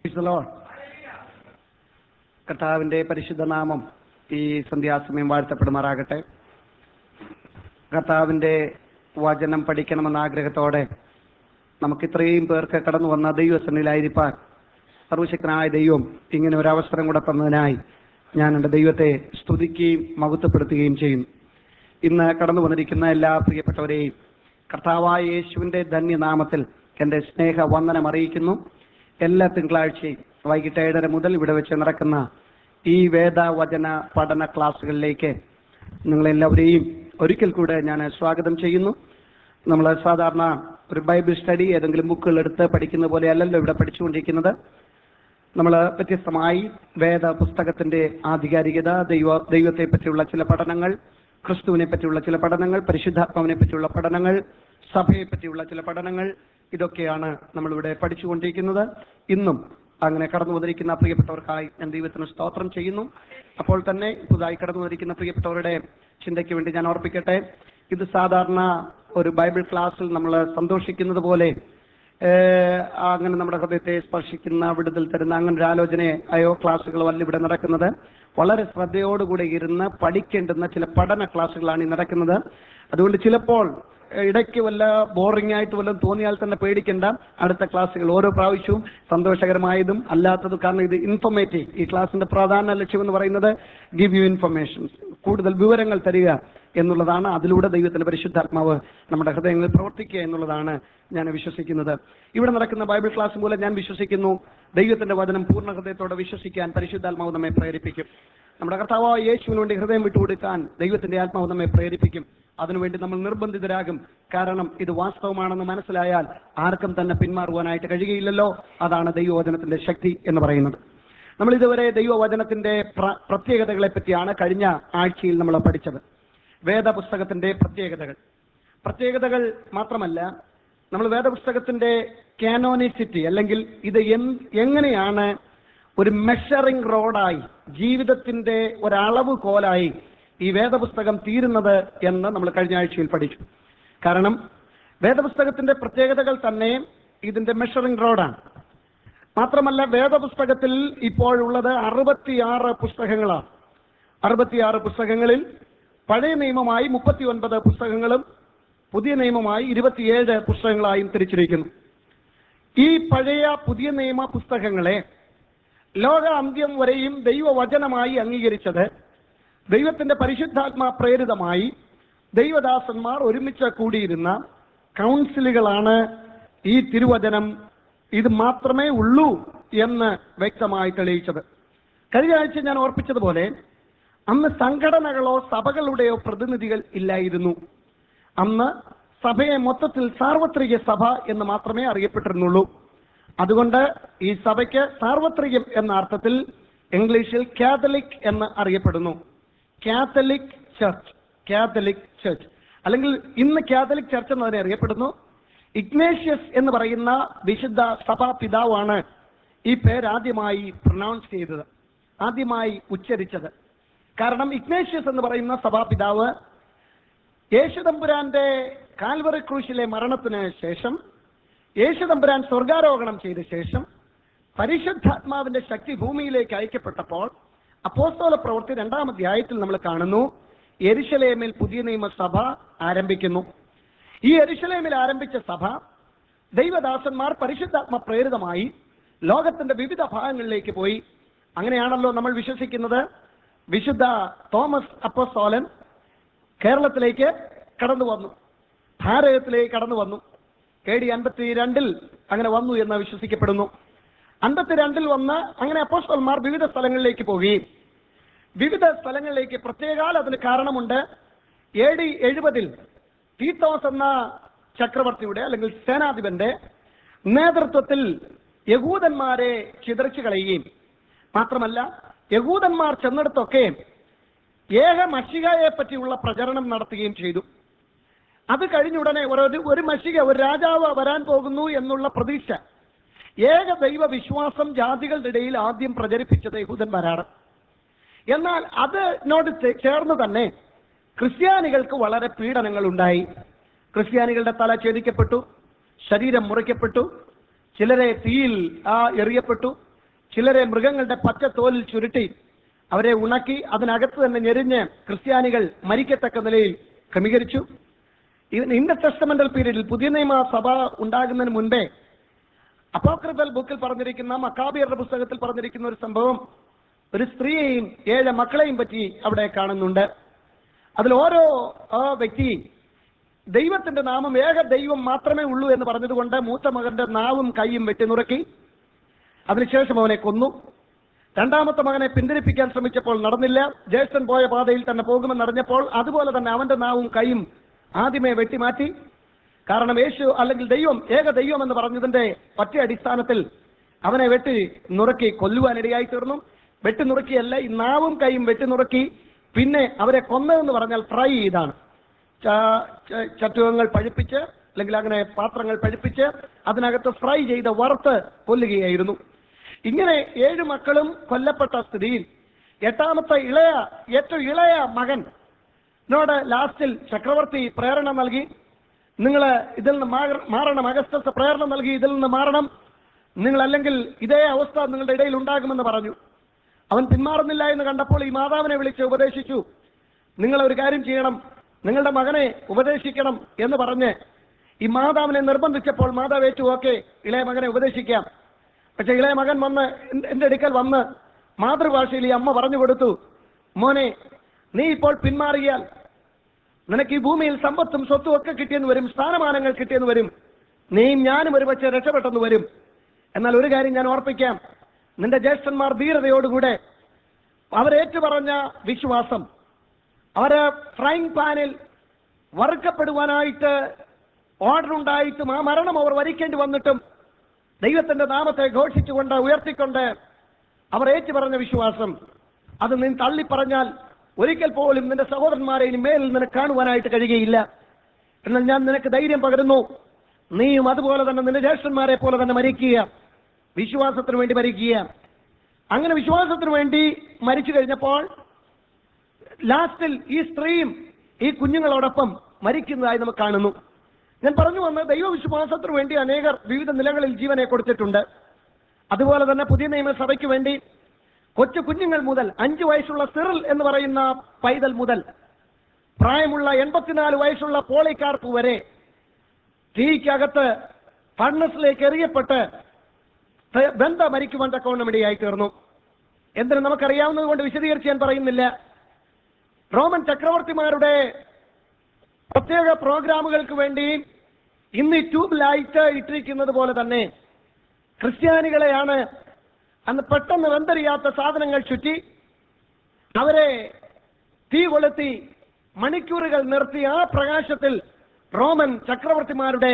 Praise the Lord. കർത്താവിന്റെ പരിശുദ്ധ നാമം ഈ സന്ധ്യാസമയം വാഴ്ത്തപ്പെടുമാറാകട്ടെ കർത്താവിന്റെ വചനം പഠിക്കണമെന്ന ആഗ്രഹത്തോടെ നമുക്ക് ഇത്രയും പേർക്ക് കടന്നു വന്ന ദൈവസന്നിലായിരിക്കാൻ സർവശക്തനായ ദൈവം ഇങ്ങനെ ഒരു അവസരം കൂടെ തന്നതിനായി ഞാൻ എൻ്റെ ദൈവത്തെ സ്തുതിക്കുകയും മഹത്വപ്പെടുത്തുകയും ചെയ്യുന്നു ഇന്ന് കടന്നു വന്നിരിക്കുന്ന എല്ലാ പ്രിയപ്പെട്ടവരെയും കർത്താവായ യേശുവിന്റെ ധന്യനാമത്തിൽ എൻ്റെ സ്നേഹ വന്ദനം അറിയിക്കുന്നു എല്ലാ തിങ്കളാഴ്ചയും വൈകിട്ട് ഏഴര മുതൽ ഇവിടെ വെച്ച് നടക്കുന്ന ഈ വേദവചന പഠന ക്ലാസ്സുകളിലേക്ക് നിങ്ങളെല്ലാവരെയും ഒരിക്കൽ കൂടെ ഞാൻ സ്വാഗതം ചെയ്യുന്നു നമ്മൾ സാധാരണ ഒരു ബൈബിൾ സ്റ്റഡി ഏതെങ്കിലും ബുക്കുകൾ എടുത്ത് പഠിക്കുന്ന പോലെ അല്ലല്ലോ ഇവിടെ പഠിച്ചുകൊണ്ടിരിക്കുന്നത് നമ്മൾ വ്യത്യസ്തമായി വേദ പുസ്തകത്തിന്റെ ആധികാരികത ദൈവ ദൈവത്തെ പറ്റിയുള്ള ചില പഠനങ്ങൾ ക്രിസ്തുവിനെ പറ്റിയുള്ള ചില പഠനങ്ങൾ പരിശുദ്ധാത്മാവിനെ പറ്റിയുള്ള പഠനങ്ങൾ സഭയെ പറ്റിയുള്ള ചില പഠനങ്ങൾ ഇതൊക്കെയാണ് നമ്മളിവിടെ പഠിച്ചുകൊണ്ടിരിക്കുന്നത് ഇന്നും അങ്ങനെ കടന്നു വന്നിരിക്കുന്ന പ്രിയപ്പെട്ടവർക്കായി ഞാൻ ദൈവത്തിന് സ്തോത്രം ചെയ്യുന്നു അപ്പോൾ തന്നെ പുതുതായി കടന്നു വന്നിരിക്കുന്ന പ്രിയപ്പെട്ടവരുടെ ചിന്തയ്ക്ക് വേണ്ടി ഞാൻ ഓർപ്പിക്കട്ടെ ഇത് സാധാരണ ഒരു ബൈബിൾ ക്ലാസ്സിൽ നമ്മൾ സന്തോഷിക്കുന്നത് പോലെ ഏഹ് അങ്ങനെ നമ്മുടെ ഹൃദയത്തെ സ്പർശിക്കുന്ന വിടുതൽ തരുന്ന അങ്ങനെ ഒരു ആലോചനയോ ക്ലാസ്സുകളോ അല്ല ഇവിടെ നടക്കുന്നത് വളരെ ശ്രദ്ധയോടുകൂടി ഇരുന്ന് പഠിക്കേണ്ടുന്ന ചില പഠന ക്ലാസ്സുകളാണ് ഈ നടക്കുന്നത് അതുകൊണ്ട് ചിലപ്പോൾ ഇടയ്ക്ക് വല്ല ബോറിംഗ് ആയിട്ട് വല്ലതും തോന്നിയാൽ തന്നെ പേടിക്കേണ്ട അടുത്ത ക്ലാസ്സുകൾ ഓരോ പ്രാവശ്യവും സന്തോഷകരമായതും അല്ലാത്തതും കാരണം ഇത് ഇൻഫോർമേറ്റീവ് ഈ ക്ലാസ്സിന്റെ പ്രധാന ലക്ഷ്യം എന്ന് പറയുന്നത് ഗിവ് യു ഇൻഫർമേഷൻ കൂടുതൽ വിവരങ്ങൾ തരിക എന്നുള്ളതാണ് അതിലൂടെ ദൈവത്തിന്റെ പരിശുദ്ധാത്മാവ് നമ്മുടെ ഹൃദയങ്ങളിൽ പ്രവർത്തിക്കുക എന്നുള്ളതാണ് ഞാൻ വിശ്വസിക്കുന്നത് ഇവിടെ നടക്കുന്ന ബൈബിൾ ക്ലാസ് മൂലം ഞാൻ വിശ്വസിക്കുന്നു ദൈവത്തിന്റെ വചനം പൂർണ്ണ ഹൃദയത്തോടെ വിശ്വസിക്കാൻ പരിശുദ്ധാത്മാവ് നമ്മെ പ്രേരിപ്പിക്കും നമ്മുടെ കർത്താവായ യേശുവിന് വേണ്ടി ഹൃദയം വിട്ടുകൊടുക്കാൻ ദൈവത്തിന്റെ ആത്മാവ് നമ്മെ പ്രേരിപ്പിക്കും അതിനുവേണ്ടി നമ്മൾ നിർബന്ധിതരാകും കാരണം ഇത് വാസ്തവമാണെന്ന് മനസ്സിലായാൽ ആർക്കും തന്നെ പിന്മാറുവാനായിട്ട് കഴിയുകയില്ലല്ലോ അതാണ് ദൈവവചനത്തിന്റെ ശക്തി എന്ന് പറയുന്നത് നമ്മൾ ഇതുവരെ ദൈവവചനത്തിന്റെ പ്ര- പ്രത്യേകതകളെ പറ്റിയാണ് കഴിഞ്ഞ ആഴ്ചയിൽ നമ്മൾ പഠിച്ചത് വേദപുസ്തകത്തിന്റെ പ്രത്യേകതകൾ പ്രത്യേകതകൾ മാത്രമല്ല നമ്മൾ വേദപുസ്തകത്തിന്റെ കാനോണിസിറ്റി അല്ലെങ്കിൽ ഇത് എൻ- എങ്ങനെയാണ് ഒരു മെഷറിംഗ് റോഡായി ജീവിതത്തിന്റെ ഒരളവ് കോലായി ഈ വേദപുസ്തകം തീരുന്നത് എന്ന് നമ്മൾ കഴിഞ്ഞ ആഴ്ചയിൽ പഠിച്ചു കാരണം വേദപുസ്തകത്തിന്റെ പ്രത്യേകതകൾ തന്നെ ഇതിന്റെ മെഷറിംഗ് റോഡാണ് മാത്രമല്ല വേദപുസ്തകത്തിൽ ഇപ്പോഴുള്ളത് അറുപത്തിയാറ് പുസ്തകങ്ങളാണ് അറുപത്തിയാറ് പുസ്തകങ്ങളിൽ പഴയ നിയമമായി മുപ്പത്തി ഒൻപത് പുസ്തകങ്ങളും പുതിയ നിയമമായി ഇരുപത്തിയേഴ് പുസ്തകങ്ങളായും തിരിച്ചിരിക്കുന്നു ഈ പഴയ പുതിയ നിയമ പുസ്തകങ്ങളെ ലോക അന്ത്യം വരെയും ദൈവവചനമായി അംഗീകരിച്ചത് ദൈവത്തിന്റെ പരിശുദ്ധാത്മാ പ്രേരിതമായി ദൈവദാസന്മാർ ഒരുമിച്ച് കൂടിയിരുന്ന കൗൺസിലുകളാണ് ഈ തിരുവചനം ഇത് മാത്രമേ ഉള്ളൂ എന്ന് വ്യക്തമായി തെളിയിച്ചത് കഴിഞ്ഞ ആഴ്ച ഞാൻ ഓർപ്പിച്ചതുപോലെ അന്ന് സംഘടനകളോ സഭകളുടെയോ പ്രതിനിധികൾ ഇല്ലായിരുന്നു അന്ന് സഭയെ മൊത്തത്തിൽ സാർവത്രിക സഭ എന്ന് മാത്രമേ അറിയപ്പെട്ടിരുന്നുള്ളൂ അതുകൊണ്ട് ഈ സഭയ്ക്ക് സാർവത്രികം എന്ന അർത്ഥത്തിൽ ഇംഗ്ലീഷിൽ കാത്തലിക് എന്ന് അറിയപ്പെടുന്നു കാത്തലിക് ചർച്ച് കാത്തലിക് ചർച്ച് അല്ലെങ്കിൽ ഇന്ന് കാത്തലിക് ചർച്ച് എന്നതിനെ അറിയപ്പെടുന്നു ഇഗ്നേഷ്യസ് എന്ന് പറയുന്ന വിശുദ്ധ സഭാ പിതാവാണ് ഈ പേര് ആദ്യമായി പ്രൊനൗൺസ് ചെയ്തത് ആദ്യമായി ഉച്ചരിച്ചത് കാരണം ഇഗ്നേഷ്യസ് എന്ന് പറയുന്ന സഭാപിതാവ് യേശുദമ്പുരാന്റെ കാൽവറി ക്രൂശിലെ മരണത്തിന് ശേഷം യേശുദമ്പുരാൻ സ്വർഗാരോഹണം ചെയ്ത ശേഷം പരിശുദ്ധാത്മാവിന്റെ ശക്തി ഭൂമിയിലേക്ക് അയക്കപ്പെട്ടപ്പോൾ അപ്പോസ്തോല പ്രവൃത്തി രണ്ടാം അധ്യായത്തിൽ നമ്മൾ കാണുന്നു എരിശലേമിൽ പുതിയ നിയമസഭ ആരംഭിക്കുന്നു ഈ എരിശലേമിൽ ആരംഭിച്ച സഭ ദൈവദാസന്മാർ പരിശുദ്ധാത്മ പ്രേരിതമായി ലോകത്തിന്റെ വിവിധ ഭാഗങ്ങളിലേക്ക് പോയി അങ്ങനെയാണല്ലോ നമ്മൾ വിശ്വസിക്കുന്നത് വിശുദ്ധ തോമസ് അപ്പോസ്തോലൻ കേരളത്തിലേക്ക് കടന്നു വന്നു ഭാരതത്തിലേക്ക് കടന്നു വന്നു എ ഡി അൻപത്തി രണ്ടിൽ അങ്ങനെ വന്നു എന്ന് വിശ്വസിക്കപ്പെടുന്നു അൻപത്തിരണ്ടിൽ വന്ന് അങ്ങനെ അപ്പോസ്തലന്മാർ വിവിധ സ്ഥലങ്ങളിലേക്ക് പോവുകയും വിവിധ സ്ഥലങ്ങളിലേക്ക് പ്രത്യേകാൽ അതിന് കാരണമുണ്ട് എ ഡി എഴുപതിൽ തീത്തോസ് എന്ന ചക്രവർത്തിയുടെ അല്ലെങ്കിൽ സേനാധിപന്റെ നേതൃത്വത്തിൽ യഹൂദന്മാരെ ചിതറിച്ചു കളയുകയും മാത്രമല്ല യഹൂദന്മാർ ചെന്നിടത്തൊക്കെ ഏക മഷികയെ പറ്റിയുള്ള പ്രചരണം നടത്തുകയും ചെയ്തു അത് കഴിഞ്ഞ ഉടനെ ഒരു ഒരു മഷിക ഒരു രാജാവ് വരാൻ പോകുന്നു എന്നുള്ള പ്രതീക്ഷ ഏക ദൈവ വിശ്വാസം ജാതികളുടെ ഇടയിൽ ആദ്യം പ്രചരിപ്പിച്ചത് യഹൂദന്മാരാണ് എന്നാൽ അതിനോട് ചേ- ചേർന്ന് തന്നെ ക്രിസ്ത്യാനികൾക്ക് വളരെ പീഡനങ്ങൾ ഉണ്ടായി ക്രിസ്ത്യാനികളുടെ തല ഛേദിക്കപ്പെട്ടു ശരീരം മുറിക്കപ്പെട്ടു ചിലരെ തീയിൽ ആ എറിയപ്പെട്ടു ചിലരെ മൃഗങ്ങളുടെ പച്ച തോലിൽ ചുരുട്ടി അവരെ ഉണക്കി അതിനകത്ത് തന്നെ ഞെരിഞ്ഞ് ക്രിസ്ത്യാനികൾ മരിക്കത്തക്ക നിലയിൽ ക്രമീകരിച്ചു ഇൻ ദ ടെസ്റ്റമെന്റൽ പീരീഡിൽ പുതിയ നിയമ സഭ ഉണ്ടാകുന്നതിന് മുൻപേ അപ്പോക്രിഫൽ ബുക്കിൽ പറഞ്ഞിരിക്കുന്ന മക്കാബിയറുടെ പുസ്തകത്തിൽ പറഞ്ഞിരിക്കുന്ന ഒരു സംഭവം ഒരു സ്ത്രീയെയും ഏഴ് മക്കളെയും പറ്റി അവിടെ കാണുന്നുണ്ട് അതിൽ ഓരോ ആ വ്യക്തി ദൈവത്തിന്റെ നാമം ഏക ദൈവം മാത്രമേ ഉള്ളൂ എന്ന് പറഞ്ഞതുകൊണ്ട് മൂത്ത മകന്റെ നാവും കൈയും വെട്ടിനുറക്കി അതിനുശേഷം അവനെ കൊന്നു രണ്ടാമത്തെ മകനെ പിന്തിരിപ്പിക്കാൻ ശ്രമിച്ചപ്പോൾ നടന്നില്ല ജ്യേഷ്ഠൻ പോയ പാതയിൽ തന്നെ പോകുമെന്നറിഞ്ഞപ്പോൾ അതുപോലെ തന്നെ അവന്റെ നാവും കൈയും ആദ്യമേ വെട്ടിമാറ്റി കാരണം യേശു അല്ലെങ്കിൽ ദൈവം ഏക ദൈവം എന്ന് പറഞ്ഞതിന്റെ ഒറ്റ അടിസ്ഥാനത്തിൽ അവനെ വെട്ടി നുറുക്കി കൊല്ലുവാനിടയായി തീർന്നു വെട്ടി നുറുക്കിയല്ല ഈ നാവും കൈയും വെട്ടി നുറുക്കി പിന്നെ അവരെ കൊന്നതെന്ന് പറഞ്ഞാൽ ഫ്രൈ ചെയ്താണ് ച- ച- ചട്ടുകങ്ങൾ പഴുപ്പിച്ച് അല്ലെങ്കിൽ അങ്ങനെ പാത്രങ്ങൾ പഴുപ്പിച്ച് അതിനകത്ത് ഫ്രൈ ചെയ്ത് വറുത്ത് കൊല്ലുകയായിരുന്നു ഇങ്ങനെ ഏഴ് മക്കളും കൊല്ലപ്പെട്ട സ്ഥിതിയിൽ എട്ടാമത്തെ ഇളയ ഏറ്റവും ഇളയ മകൻ നോട് ലാസ്റ്റിൽ ചക്രവർത്തി പ്രേരണ നൽകി നിങ്ങൾ ഇതിൽ നിന്ന് മാറ- മാറണം അഗസ്റ്റസ് പ്രേരണ നൽകി ഇതിൽ നിന്ന് മാറണം നിങ്ങൾ അല്ലെങ്കിൽ ഇതേ അവസ്ഥ നിങ്ങളുടെ ഇടയിൽ ഉണ്ടാകുമെന്ന് പറഞ്ഞു അവൻ പിന്മാറുന്നില്ല എന്ന് കണ്ടപ്പോൾ ഈ മാതാവിനെ വിളിച്ച് ഉപദേശിച്ചു നിങ്ങൾ ഒരു കാര്യം ചെയ്യണം നിങ്ങളുടെ മകനെ ഉപദേശിക്കണം എന്ന് പറഞ്ഞ് ഈ മാതാവിനെ നിർബന്ധിച്ചപ്പോൾ മാതാവ് ഏറ്റു ഓക്കെ ഇളയ മകനെ ഉപദേശിക്കാം പക്ഷെ ഇളയ മകൻ വന്ന് എന്റെ- എന്റെ അടുക്കൽ വന്ന് മാതൃഭാഷയിൽ ഈ അമ്മ പറഞ്ഞു കൊടുത്തു മോനെ നീ ഇപ്പോൾ പിന്മാറിയാൽ നിനക്ക് ഈ ഭൂമിയിൽ സമ്പത്തും സ്വത്തും ഒക്കെ കിട്ടിയെന്ന് വരും സ്ഥാനമാനങ്ങൾ കിട്ടിയെന്ന് വരും നീയും ഞാനും ഒരുപക്ഷെ രക്ഷപ്പെട്ടെന്ന് വരും എന്നാൽ ഒരു കാര്യം ഞാൻ ഓർപ്പിക്കാം നിന്റെ ജ്യേഷ്ഠന്മാർ ധീരതയോടുകൂടെ അവരേറ്റു പറഞ്ഞ വിശ്വാസം അവര് ഫ്രൈങ് പാനിൽ വറുക്കപ്പെടുവാനായിട്ട് ഓർഡർ ഉണ്ടായിട്ടും ആ മരണം അവർ വരിക്കേണ്ടി വന്നിട്ടും ദൈവത്തിന്റെ നാമത്തെ ഘോഷിച്ചുകൊണ്ട് ഉയർത്തിക്കൊണ്ട് അവർ ഏറ്റു പറഞ്ഞ വിശ്വാസം അത് നീ തള്ളി പറഞ്ഞാൽ ഒരിക്കൽ പോലും നിന്റെ സഹോദരന്മാരെ ഇനി മേലിൽ നിനക്ക് കാണുവാനായിട്ട് കഴിയുകയില്ല എന്നാൽ ഞാൻ നിനക്ക് ധൈര്യം പകരുന്നു നീയും അതുപോലെ തന്നെ നിന്റെ ജ്യേഷ്ഠന്മാരെ പോലെ തന്നെ മരിക്കുക വിശ്വാസത്തിന് വേണ്ടി മരിക്കുക അങ്ങനെ വിശ്വാസത്തിന് വേണ്ടി മരിച്ചു കഴിഞ്ഞപ്പോൾ ലാസ്റ്റിൽ ഈ സ്ത്രീയും ഈ കുഞ്ഞുങ്ങളോടൊപ്പം മരിക്കുന്നതായി നമുക്ക് കാണുന്നു ഞാൻ പറഞ്ഞു വന്ന ദൈവവിശ്വാസത്തിന് വേണ്ടി അനേകർ വിവിധ നിലകളിൽ ജീവനെ കൊടുത്തിട്ടുണ്ട് അതുപോലെ തന്നെ പുതിയ നിയമസഭയ്ക്ക് വേണ്ടി കൊച്ചു കുഞ്ഞുങ്ങൾ മുതൽ അഞ്ചു വയസ്സുള്ള സിറിൽ എന്ന് പറയുന്ന പൈതൽ മുതൽ പ്രായമുള്ള എൺപത്തിനാല് വയസ്സുള്ള പോളിക്കാർപ്പ് വരെ തീക്കകത്ത് ഫർണസിലേക്ക് എറിയപ്പെട്ട് ത- ബന്ധ മരിക്കുവാൻ തക്കവണ്ണം ഇടയായി തീർന്നു എന്തിനു നമുക്കറിയാവുന്നത് കൊണ്ട് വിശദീകരിച്ച് ഞാൻ പറയുന്നില്ല റോമൻ ചക്രവർത്തിമാരുടെ പ്രത്യേക പ്രോഗ്രാമുകൾക്ക് വേണ്ടി ഇന്ന് ഈ ട്യൂബ് ലൈറ്റ് ഇട്ടിരിക്കുന്നത് പോലെ തന്നെ ക്രിസ്ത്യാനികളെയാണ് അന്ന് പെട്ടെന്ന് വെന്തറിയാത്ത സാധനങ്ങൾ ചുറ്റി അവരെ തീ കൊളുത്തി മണിക്കൂറുകൾ നിർത്തി ആ പ്രകാശത്തിൽ റോമൻ ചക്രവർത്തിമാരുടെ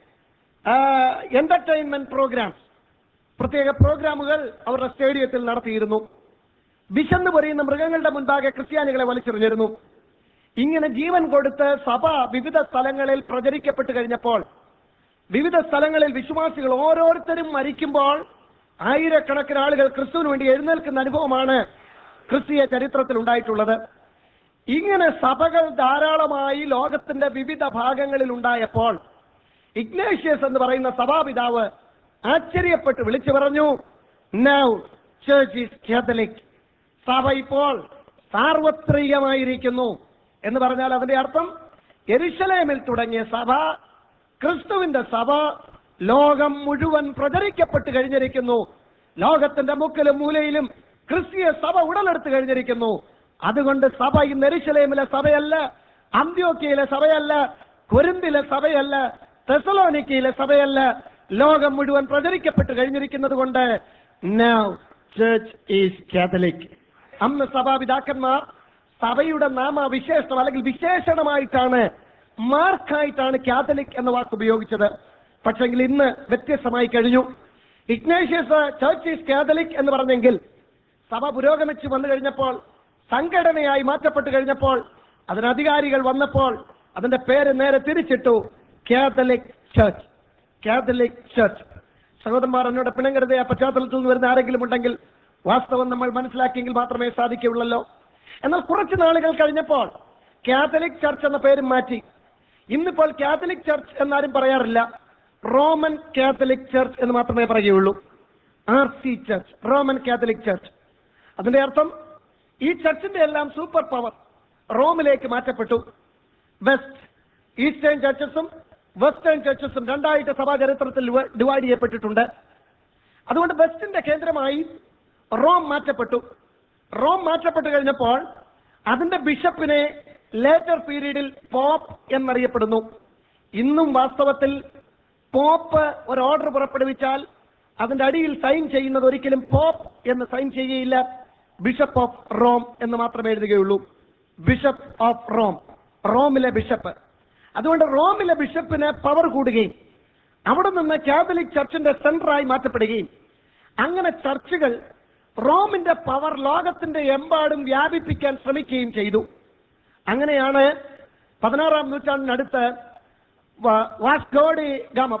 എന്റർടൈൻമെന്റ് പ്രോഗ്രാം പ്രത്യേക പ്രോഗ്രാമുകൾ അവരുടെ സ്റ്റേഡിയത്തിൽ നടത്തിയിരുന്നു വിശന്ന് പൊരിയുന്ന മൃഗങ്ങളുടെ മുൻപാകെ ക്രിസ്ത്യാനികളെ വലിച്ചെറിഞ്ഞിരുന്നു ഇങ്ങനെ ജീവൻ കൊടുത്ത് സഭ വിവിധ സ്ഥലങ്ങളിൽ പ്രചരിക്കപ്പെട്ടു കഴിഞ്ഞപ്പോൾ വിവിധ സ്ഥലങ്ങളിൽ വിശ്വാസികൾ ഓരോരുത്തരും മരിക്കുമ്പോൾ ആയിരക്കണക്കിന് ആളുകൾ ക്രിസ്തുവിന് വേണ്ടി എഴുന്നേൽക്കുന്ന അനുഭവമാണ് ക്രിസ്തീയ ചരിത്രത്തിൽ ഉണ്ടായിട്ടുള്ളത് ഇങ്ങനെ സഭകൾ ധാരാളമായി ലോകത്തിന്റെ വിവിധ ഭാഗങ്ങളിൽ ഉണ്ടായപ്പോൾ ഇഗ്നേഷ്യസ് എന്ന് പറയുന്ന സഭാപിതാവ് ആശ്ചര്യപ്പെട്ട് വിളിച്ചു പറഞ്ഞു നൗ ചേർച്ച് ഈസ് കാത്തലിക് സഭ ഇപ്പോൾ സാർവത്രികമായിരിക്കുന്നു എന്ന് പറഞ്ഞാൽ അതിന്റെ അർത്ഥം എരുശലേമിൽ തുടങ്ങിയ സഭ ക്രിസ്തുവിന്റെ സഭ ലോകം മുഴുവൻ പ്രചരിക്കപ്പെട്ട് കഴിഞ്ഞിരിക്കുന്നു ലോകത്തിന്റെ മുക്കിലും മൂലയിലും ക്രിസ്തീയ സഭ ഉടലെടുത്ത് കഴിഞ്ഞിരിക്കുന്നു അതുകൊണ്ട് സഭ ഇന്ന് എരുശലേമിലെ സഭയല്ല അന്ത്യോക്കിയയിലെ സഭയല്ല കൊരിന്തിലെ സഭയല്ല തെസലോനിക്കയിലെ സഭയല്ല ലോകം മുഴുവൻ പ്രചരിക്കപ്പെട്ട് കഴിഞ്ഞിരിക്കുന്നത് കൊണ്ട് നൗ ചർച്ച് ഈസ് കാത്തലിക് അന്ന് സഭാപിതാക്കന്മാർ സഭയുടെ നാമവിശേഷണം അല്ലെങ്കിൽ വിശേഷണമായിട്ടാണ് മാർക്കായിട്ടാണ് കാത്തലിക് എന്ന വാക്ക് ഉപയോഗിച്ചത് പക്ഷെങ്കിൽ ഇന്ന് വ്യത്യസ്തമായി കഴിഞ്ഞു ഇഗ്നേഷ്യസ് ചർച്ച് ഈസ് കാത്തലിക് എന്ന് പറഞ്ഞെങ്കിൽ സഭ പുരോഗമിച്ച് വന്നു കഴിഞ്ഞപ്പോൾ സംഘടനയായി മാറ്റപ്പെട്ട് കഴിഞ്ഞപ്പോൾ അതിന് അധികാരികൾ വന്നപ്പോൾ അതിന്റെ പേര് നേരെ തിരിച്ചിട്ടു കാത്തലിക് ചർച്ച് കാത്തലിക് ചർച്ച് സഹോദരന്മാർ എന്നോട് പിണങ്ങരുത് ആ പശ്ചാത്തലത്തിൽ നിന്ന് വരുന്ന ആരെങ്കിലും ഉണ്ടെങ്കിൽ വാസ്തവം നമ്മൾ മനസ്സിലാക്കിയെങ്കിൽ മാത്രമേ സാധിക്കുകയുള്ളല്ലോ എന്നാൽ കുറച്ച് നാളുകൾ കഴിഞ്ഞപ്പോൾ കാത്തലിക് ചർച്ച് എന്ന പേരും മാറ്റി ഇന്നിപ്പോൾ കാത്തലിക് ചർച്ച് എന്നാരും പറയാറില്ല റോമൻ കാത്തലിക് ചർച്ച് എന്ന് മാത്രമേ പറയുകയുള്ളൂ R C church Roman Catholic church അതിന്റെ അർത്ഥം ഈ ചർച്ചിന്റെ എല്ലാം സൂപ്പർ പവർ റോമിലേക്ക് മാറ്റപ്പെട്ടു വെസ്റ്റ് ഈസ്റ്റേൺ ചർച്ചസും വെസ്റ്റേൺ ചർച്ചസും രണ്ടായിട്ട് സഭാ ചരിത്രത്തിൽ ഡിവൈഡ് ചെയ്യപ്പെട്ടിട്ടുണ്ട് അതുകൊണ്ട് വെസ്റ്റിന്റെ കേന്ദ്രമായി റോം മാറ്റപ്പെട്ടു റോം മാറ്റപ്പെട്ടു കഴിഞ്ഞപ്പോൾ അതിന്റെ ബിഷപ്പിനെ ലേറ്റർ പീരീഡിൽ പോപ്പ് എന്നറിയപ്പെടുന്നു ഇന്നും വാസ്തവത്തിൽ പോപ്പ് ഒരു ഓർഡർ പുറപ്പെടുവിച്ചാൽ അതിന്റെ അടിയിൽ സൈൻ ചെയ്യുന്നത് ഒരിക്കലും പോപ്പ് എന്ന് സൈൻ ചെയ്യുകയില്ല ബിഷപ്പ് ഓഫ് റോം എന്ന് മാത്രമേ എഴുതുകയുള്ളൂ ബിഷപ്പ് ഓഫ് റോം റോമിലെ ബിഷപ്പ് അതുകൊണ്ട് റോമിലെ ബിഷപ്പിന് പവർ കൂടുകയും അവിടെ നിന്ന് കാത്തലിക് ചർച്ചിന്റെ സെന്ററായി മാറ്റപ്പെടുകയും അങ്ങനെ ചർച്ചുകൾ റോമിന്റെ പവർ ലോകത്തിന്റെ എമ്പാടും വ്യാപിപ്പിക്കാൻ ശ്രമിക്കുകയും ചെയ്തു അങ്ങനെയാണ് പതിനാറാം നൂറ്റാണ്ടിനടുത്ത് വ- വാസ്കോഡി ഗാമ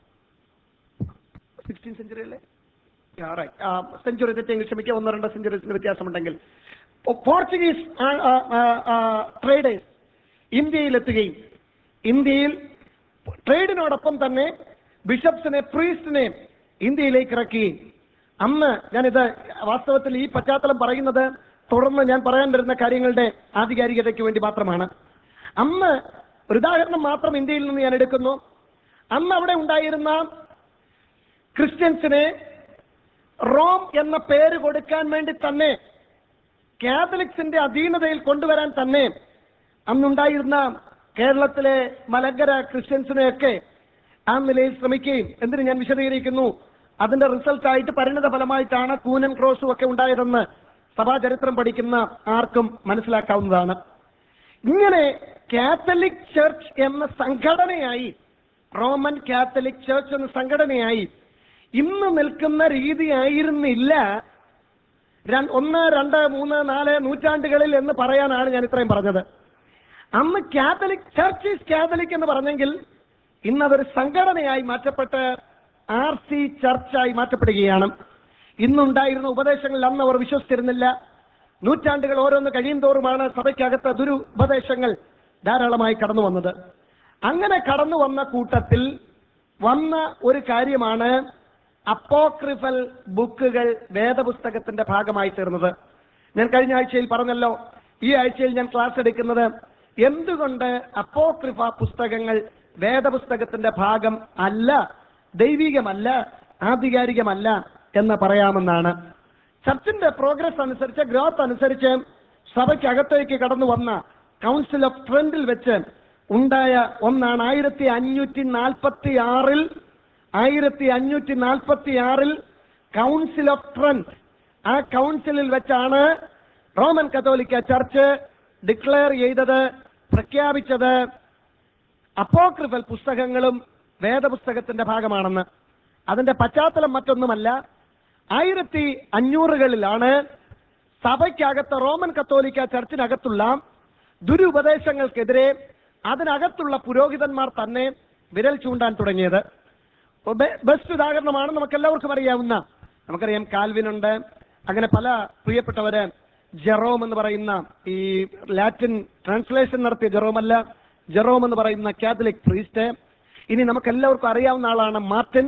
സിക്സ്റ്റീൻ സെഞ്ചുറി അല്ലേ സെഞ്ചുറി തെറ്റെങ്കിൽ ക്ഷമിക്കുക ഒന്നോ രണ്ടോ സെഞ്ചുറീസിന് വ്യത്യാസമുണ്ടെങ്കിൽ പോ- പോർച്ചുഗീസ് ട്രേഡേഴ്സ് ഇന്ത്യയിലെത്തുകയും ഇന്ത്യയിൽ ട്രേഡിനോടൊപ്പം തന്നെ ബിഷപ്സിനെ പ്രീസ്റ്റിനെ ഇന്ത്യയിലേക്ക് ഇറക്കുകയും അന്ന് ഞാനിത് വാസ്തവത്തിൽ ഈ പശ്ചാത്തലം പറയുന്നത് തുടർന്ന് ഞാൻ പറയാൻ വരുന്ന കാര്യങ്ങളുടെ ആധികാരികതയ്ക്ക് വേണ്ടി മാത്രമാണ് അന്ന് ഒരു ഉദാഹരണം മാത്രം ഇന്ത്യയിൽ നിന്ന് ഞാൻ എടുക്കുന്നു അന്ന് അവിടെ ഉണ്ടായിരുന്ന ക്രിസ്ത്യൻസിനെ റോം എന്ന പേര് കൊടുക്കാൻ വേണ്ടി തന്നെ കാത്തലിക്സിന്റെ അധീനതയിൽ കൊണ്ടുവരാൻ തന്നെ അന്നുണ്ടായിരുന്ന കേരളത്തിലെ മലങ്കര ക്രിസ്ത്യൻസിനെയൊക്കെ ആ നിലയിൽ ശ്രമിക്കുകയും എന്തിന് ഞാൻ വിശദീകരിക്കുന്നു അതിന്റെ റിസൾട്ടായിട്ട് പരിണിത ഫലമായിട്ടാണ് കൂനൻ ക്രോസും ഒക്കെ ഉണ്ടായതെന്ന് സഭാചരിത്രം പഠിക്കുന്ന ആർക്കും മനസ്സിലാക്കാവുന്നതാണ് ഇങ്ങനെ കാത്തലിക് ചർച്ച് എന്ന സംഘടനയായി റോമൻ കാത്തലിക് ചർച്ച് എന്ന സംഘടനയായി ഇന്ന് നിൽക്കുന്ന രീതിയായിരുന്നില്ല ര- ഒന്ന് രണ്ട് മൂന്ന് നാല് നൂറ്റാണ്ടുകളിൽ എന്ന് പറയാനാണ് ഞാൻ ഇത്രയും പറഞ്ഞത് അന്ന് കാത്തലിക് ചർച്ച് ഈസ് കാത്തലിക് എന്ന് പറഞ്ഞെങ്കിൽ ഇന്ന് അതൊരു സംഘടനയായി മാറ്റപ്പെട്ട് ആർ സി ചർച്ചായി മാറ്റപ്പെടുകയാണ് ഇന്നുണ്ടായിരുന്ന ഉപദേശങ്ങളിൽ അന്ന് അവർ വിശ്വസിച്ചിരുന്നില്ല നൂറ്റാണ്ടുകൾ ഓരോന്ന് കഴിയും തോറുമാണ് സഭയ്ക്കകത്ത് ദുരു ഉപദേശങ്ങൾ ധാരാളമായി കടന്നു വന്നത് അങ്ങനെ കടന്നു വന്ന കൂട്ടത്തിൽ വന്ന ഒരു കാര്യമാണ് അപ്പോക്രിഫൽ ബുക്കുകൾ വേദപുസ്തകത്തിന്റെ ഭാഗമായി തീർന്നത് ഞാൻ കഴിഞ്ഞ ആഴ്ചയിൽ പറഞ്ഞല്ലോ ഈ ആഴ്ചയിൽ ഞാൻ ക്ലാസ് എടുക്കുന്നത് എന്തുകൊണ്ട് അപ്പോക്രിഫ പുസ്തകങ്ങൾ വേദപുസ്തകത്തിന്റെ ഭാഗം അല്ല ദൈവികമല്ല ആധികാരികമല്ല എന്ന് പറയാമെന്നാണ് ചർച്ചിന്റെ പ്രോഗ്രസ് അനുസരിച്ച് ഗ്രോത്ത് അനുസരിച്ച് സഭയ്ക്കകത്തേക്ക് കടന്നു വന്ന കൗൺസിൽ ഓഫ് ട്രെൻഡിൽ വെച്ച് ഉണ്ടായ ഒന്നാണ് ആയിരത്തി അഞ്ഞൂറ്റി നാൽപ്പത്തി ആറിൽ ആയിരത്തി അഞ്ഞൂറ്റി നാൽപ്പത്തി ആറിൽ കൗൺസിൽ ഓഫ് ട്രെൻഡ് ആ കൗൺസിലിൽ വെച്ചാണ് റോമൻ കത്തോലിക്ക ചർച്ച് ഡിക്ലെയർ ചെയ്തത് പ്രഖ്യാപിച്ചത് അപ്പോക്രിഫൽ പുസ്തകങ്ങളും വേദപുസ്തകത്തിന്റെ ഭാഗമാണെന്ന് അതിന്റെ പശ്ചാത്തലം മറ്റൊന്നുമല്ല ആയിരത്തി അഞ്ഞൂറുകളിലാണ് സഭയ്ക്കകത്ത് റോമൻ കത്തോലിക്ക ചർച്ചിനകത്തുള്ള ദുരുപദേശങ്ങൾക്കെതിരെ അതിനകത്തുള്ള പുരോഹിതന്മാർ തന്നെ വിരൽ ചൂണ്ടാൻ തുടങ്ങിയത് ഇപ്പൊ ബെ- ബെസ്റ്റ് ഉദാഹരണമാണ് നമുക്ക് എല്ലാവർക്കും അറിയാവുന്ന നമുക്കറിയാം കാൽവിനുണ്ട് അങ്ങനെ പല പ്രിയപ്പെട്ടവര് ജെറോം എന്ന് പറയുന്ന ഈ ലാറ്റിൻ ട്രാൻസ്ലേഷൻ നടത്തിയ ജെറോം അല്ല ജെറോം എന്ന് പറയുന്ന കാത്തലിക് പ്രീസ്റ്റ് ഇനി നമുക്ക് എല്ലാവർക്കും അറിയാവുന്ന ആളാണ് മാർട്ടിൻ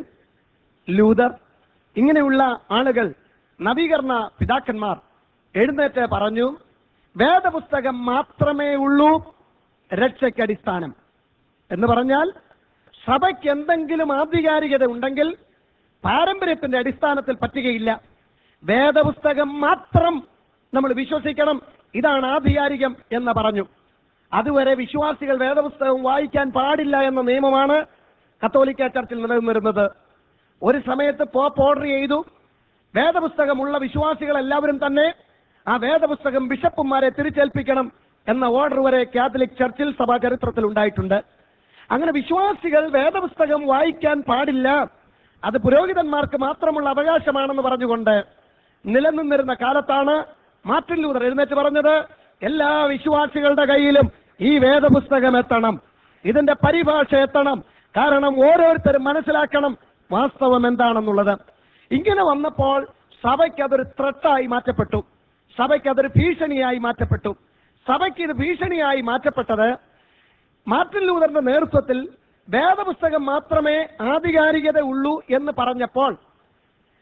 ലൂതർ ഇങ്ങനെയുള്ള ആളുകൾ നവീകരണ പിതാക്കന്മാർ എഴുന്നേറ്റ് പറഞ്ഞു വേദപുസ്തകം മാത്രമേ ഉള്ളൂ രക്ഷയ്ക്ക് അടിസ്ഥാനം എന്ന് പറഞ്ഞാൽ സഭയ്ക്ക് എന്തെങ്കിലും ആധികാരികത ഉണ്ടെങ്കിൽ പാരമ്പര്യത്തിന്റെ അടിസ്ഥാനത്തിൽ പറ്റുകയില്ല വേദപുസ്തകം മാത്രം നമ്മൾ വിശ്വസിക്കണം ഇതാണ് ആധികാരികം എന്ന് പറഞ്ഞു അതുവരെ വിശ്വാസികൾ വേദപുസ്തകം വായിക്കാൻ പാടില്ല എന്ന നിയമമാണ് കത്തോലിക്ക ചർച്ചിൽ നിലനിന്നിരുന്നത് ഒരു സമയത്ത് പോപ്പ് ഓർഡർ ചെയ്തു വേദപുസ്തകമുള്ള വിശ്വാസികൾ എല്ലാവരും തന്നെ ആ വേദപുസ്തകം ബിഷപ്പുമാരെ തിരിച്ചേൽപ്പിക്കണം എന്ന ഓർഡർ വരെ കാത്തലിക് ചർച്ചിൽ സഭാ ചരിത്രത്തിൽ ഉണ്ടായിട്ടുണ്ട് അങ്ങനെ വിശ്വാസികൾ വേദപുസ്തകം വായിക്കാൻ പാടില്ല അത് പുരോഹിതന്മാർക്ക് മാത്രമുള്ള അവകാശമാണെന്ന് പറഞ്ഞുകൊണ്ട് നിലനിന്നിരുന്ന കാലത്താണ് മാർട്ടിൻ ലൂതർ എഴുന്നേറ്റ് പറഞ്ഞത് എല്ലാ വിശ്വാസികളുടെ കയ്യിലും ഈ വേദപുസ്തകം എത്തണം ഇതിന്റെ പരിഭാഷ എത്തണം കാരണം ഓരോരുത്തരും മനസ്സിലാക്കണം വാസ്തവം എന്താണെന്നുള്ളത് ഇങ്ങനെ വന്നപ്പോൾ സഭയ്ക്ക് അതൊരു ത്രട്ടായി മാറ്റപ്പെട്ടു സഭയ്ക്ക് അതൊരു ഭീഷണിയായി മാറ്റപ്പെട്ടു സഭയ്ക്ക് ഇത് ഭീഷണിയായി മാറ്റപ്പെട്ടത് മാർട്ടിൻ ലൂതറിന്റെ നേതൃത്വത്തിൽ വേദപുസ്തകം മാത്രമേ ആധികാരികത ഉള്ളൂ എന്ന് പറഞ്ഞപ്പോൾ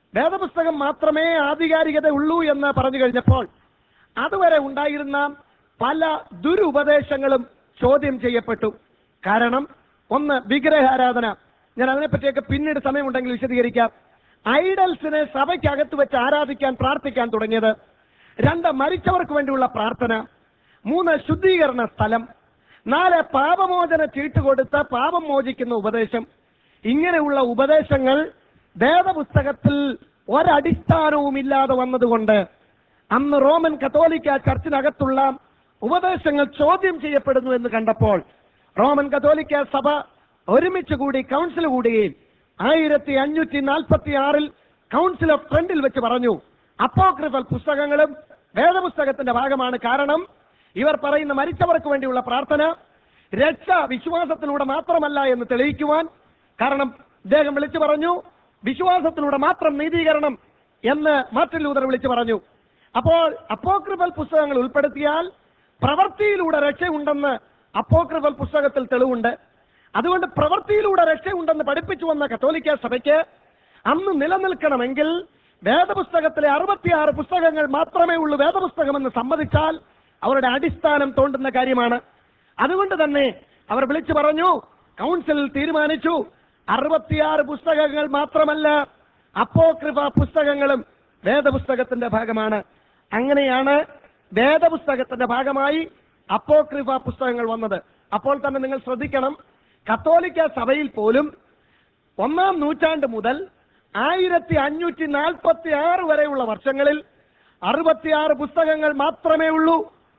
വേദപുസ്തകം മാത്രമേ ആധികാരികത ഉള്ളൂ എന്ന് പറഞ്ഞു കഴിഞ്ഞപ്പോൾ അതുവരെ ഉണ്ടായിരുന്ന പല ദുരുപദേശങ്ങളും ചോദ്യം ചെയ്യപ്പെട്ടു കാരണം ഒന്ന് വിഗ്രഹാരാധന ഞാൻ അതിനെപ്പറ്റിയൊക്കെ പിന്നീട് സമയമുണ്ടെങ്കിൽ വിശദീകരിക്കാം ഐഡൽസിനെ സഭയ്ക്കകത്ത് വെച്ച് ആരാധിക്കാൻ പ്രാർത്ഥിക്കാൻ തുടങ്ങിയത് രണ്ട് മരിച്ചവർക്ക് വേണ്ടിയുള്ള പ്രാർത്ഥന മൂന്ന് ശുദ്ധീകരണ സ്ഥലം നാല് പാപമോചന ചീട്ട് കൊടുത്ത് പാപം മോചിക്കുന്ന ഉപദേശം ഇങ്ങനെയുള്ള ഉപദേശങ്ങൾ വേദപുസ്തകത്തിൽ ഒരടിസ്ഥാനവും ഇല്ലാതെ വന്നതുകൊണ്ട് അന്ന് റോമൻ കത്തോലിക്ക ചർച്ചിനകത്തുള്ള ഉപദേശങ്ങൾ ചോദ്യം ചെയ്യപ്പെടുന്നു എന്ന് കണ്ടപ്പോൾ റോമൻ കത്തോലിക്ക സഭ ഒരുമിച്ച് കൂടി കൗൺസിൽ കൂടുകയും ആയിരത്തി അഞ്ഞൂറ്റി നാൽപ്പത്തി ആറിൽ കൗൺസിൽ ഓഫ് ട്രെൻഡിൽ വെച്ച് പറഞ്ഞു അപ്പോക്രിഫൽ പുസ്തകങ്ങളും വേദപുസ്തകത്തിന്റെ ഭാഗമാണ് കാരണം ഇവർ പറയുന്ന മരിച്ചവർക്ക് വേണ്ടിയുള്ള പ്രാർത്ഥന രക്ഷ വിശ്വാസത്തിലൂടെ മാത്രമല്ല എന്ന് തെളിയിക്കുവാൻ കാരണം ഇദ്ദേഹം വിളിച്ചു പറഞ്ഞു വിശ്വാസത്തിലൂടെ മാത്രം നീതീകരണം എന്ന് മാർട്ടിൻ ലൂതർ വിളിച്ചു പറഞ്ഞു അപ്പോൾ അപ്പോക്രിഫൽ പുസ്തകങ്ങൾ ഉൾപ്പെടുത്തിയാൽ പ്രവൃത്തിയിലൂടെ രക്ഷയുണ്ടെന്ന് അപ്പോക്രിഫൽ പുസ്തകത്തിൽ തെളിവുണ്ട് അതുകൊണ്ട് പ്രവൃത്തിയിലൂടെ രക്ഷയുണ്ടെന്ന് പഠിപ്പിച്ചു വന്ന കത്തോലിക്ക സഭയ്ക്ക് അന്ന് നിലനിൽക്കണമെങ്കിൽ വേദപുസ്തകത്തിലെ അറുപത്തിയാറ് പുസ്തകങ്ങൾ മാത്രമേ ഉള്ളൂ വേദപുസ്തകമെന്ന് സമ്മതിച്ചാൽ അവരുടെ അടിസ്ഥാനം തോണ്ടുന്ന കാര്യമാണ് അതുകൊണ്ട് തന്നെ അവർ വിളിച്ചു പറഞ്ഞു കൗൺസിലിൽ തീരുമാനിച്ചു അറുപത്തിയാറ് പുസ്തകങ്ങൾ മാത്രമല്ല അപ്പോക്രിഫ പുസ്തകങ്ങളും വേദപുസ്തകത്തിന്റെ ഭാഗമാണ് അങ്ങനെയാണ് വേദപുസ്തകത്തിന്റെ ഭാഗമായി അപ്പോക്രിഫ പുസ്തകങ്ങൾ വന്നത് അപ്പോൾ തന്നെ നിങ്ങൾ ശ്രദ്ധിക്കണം കത്തോലിക്ക സഭയിൽ പോലും ഒന്നാം നൂറ്റാണ്ട് മുതൽ ആയിരത്തി അഞ്ഞൂറ്റി നാൽപ്പത്തി ആറ് വരെയുള്ള വർഷങ്ങളിൽ അറുപത്തിയാറ് പുസ്തകങ്ങൾ മാത്രമേ ഉള്ളൂ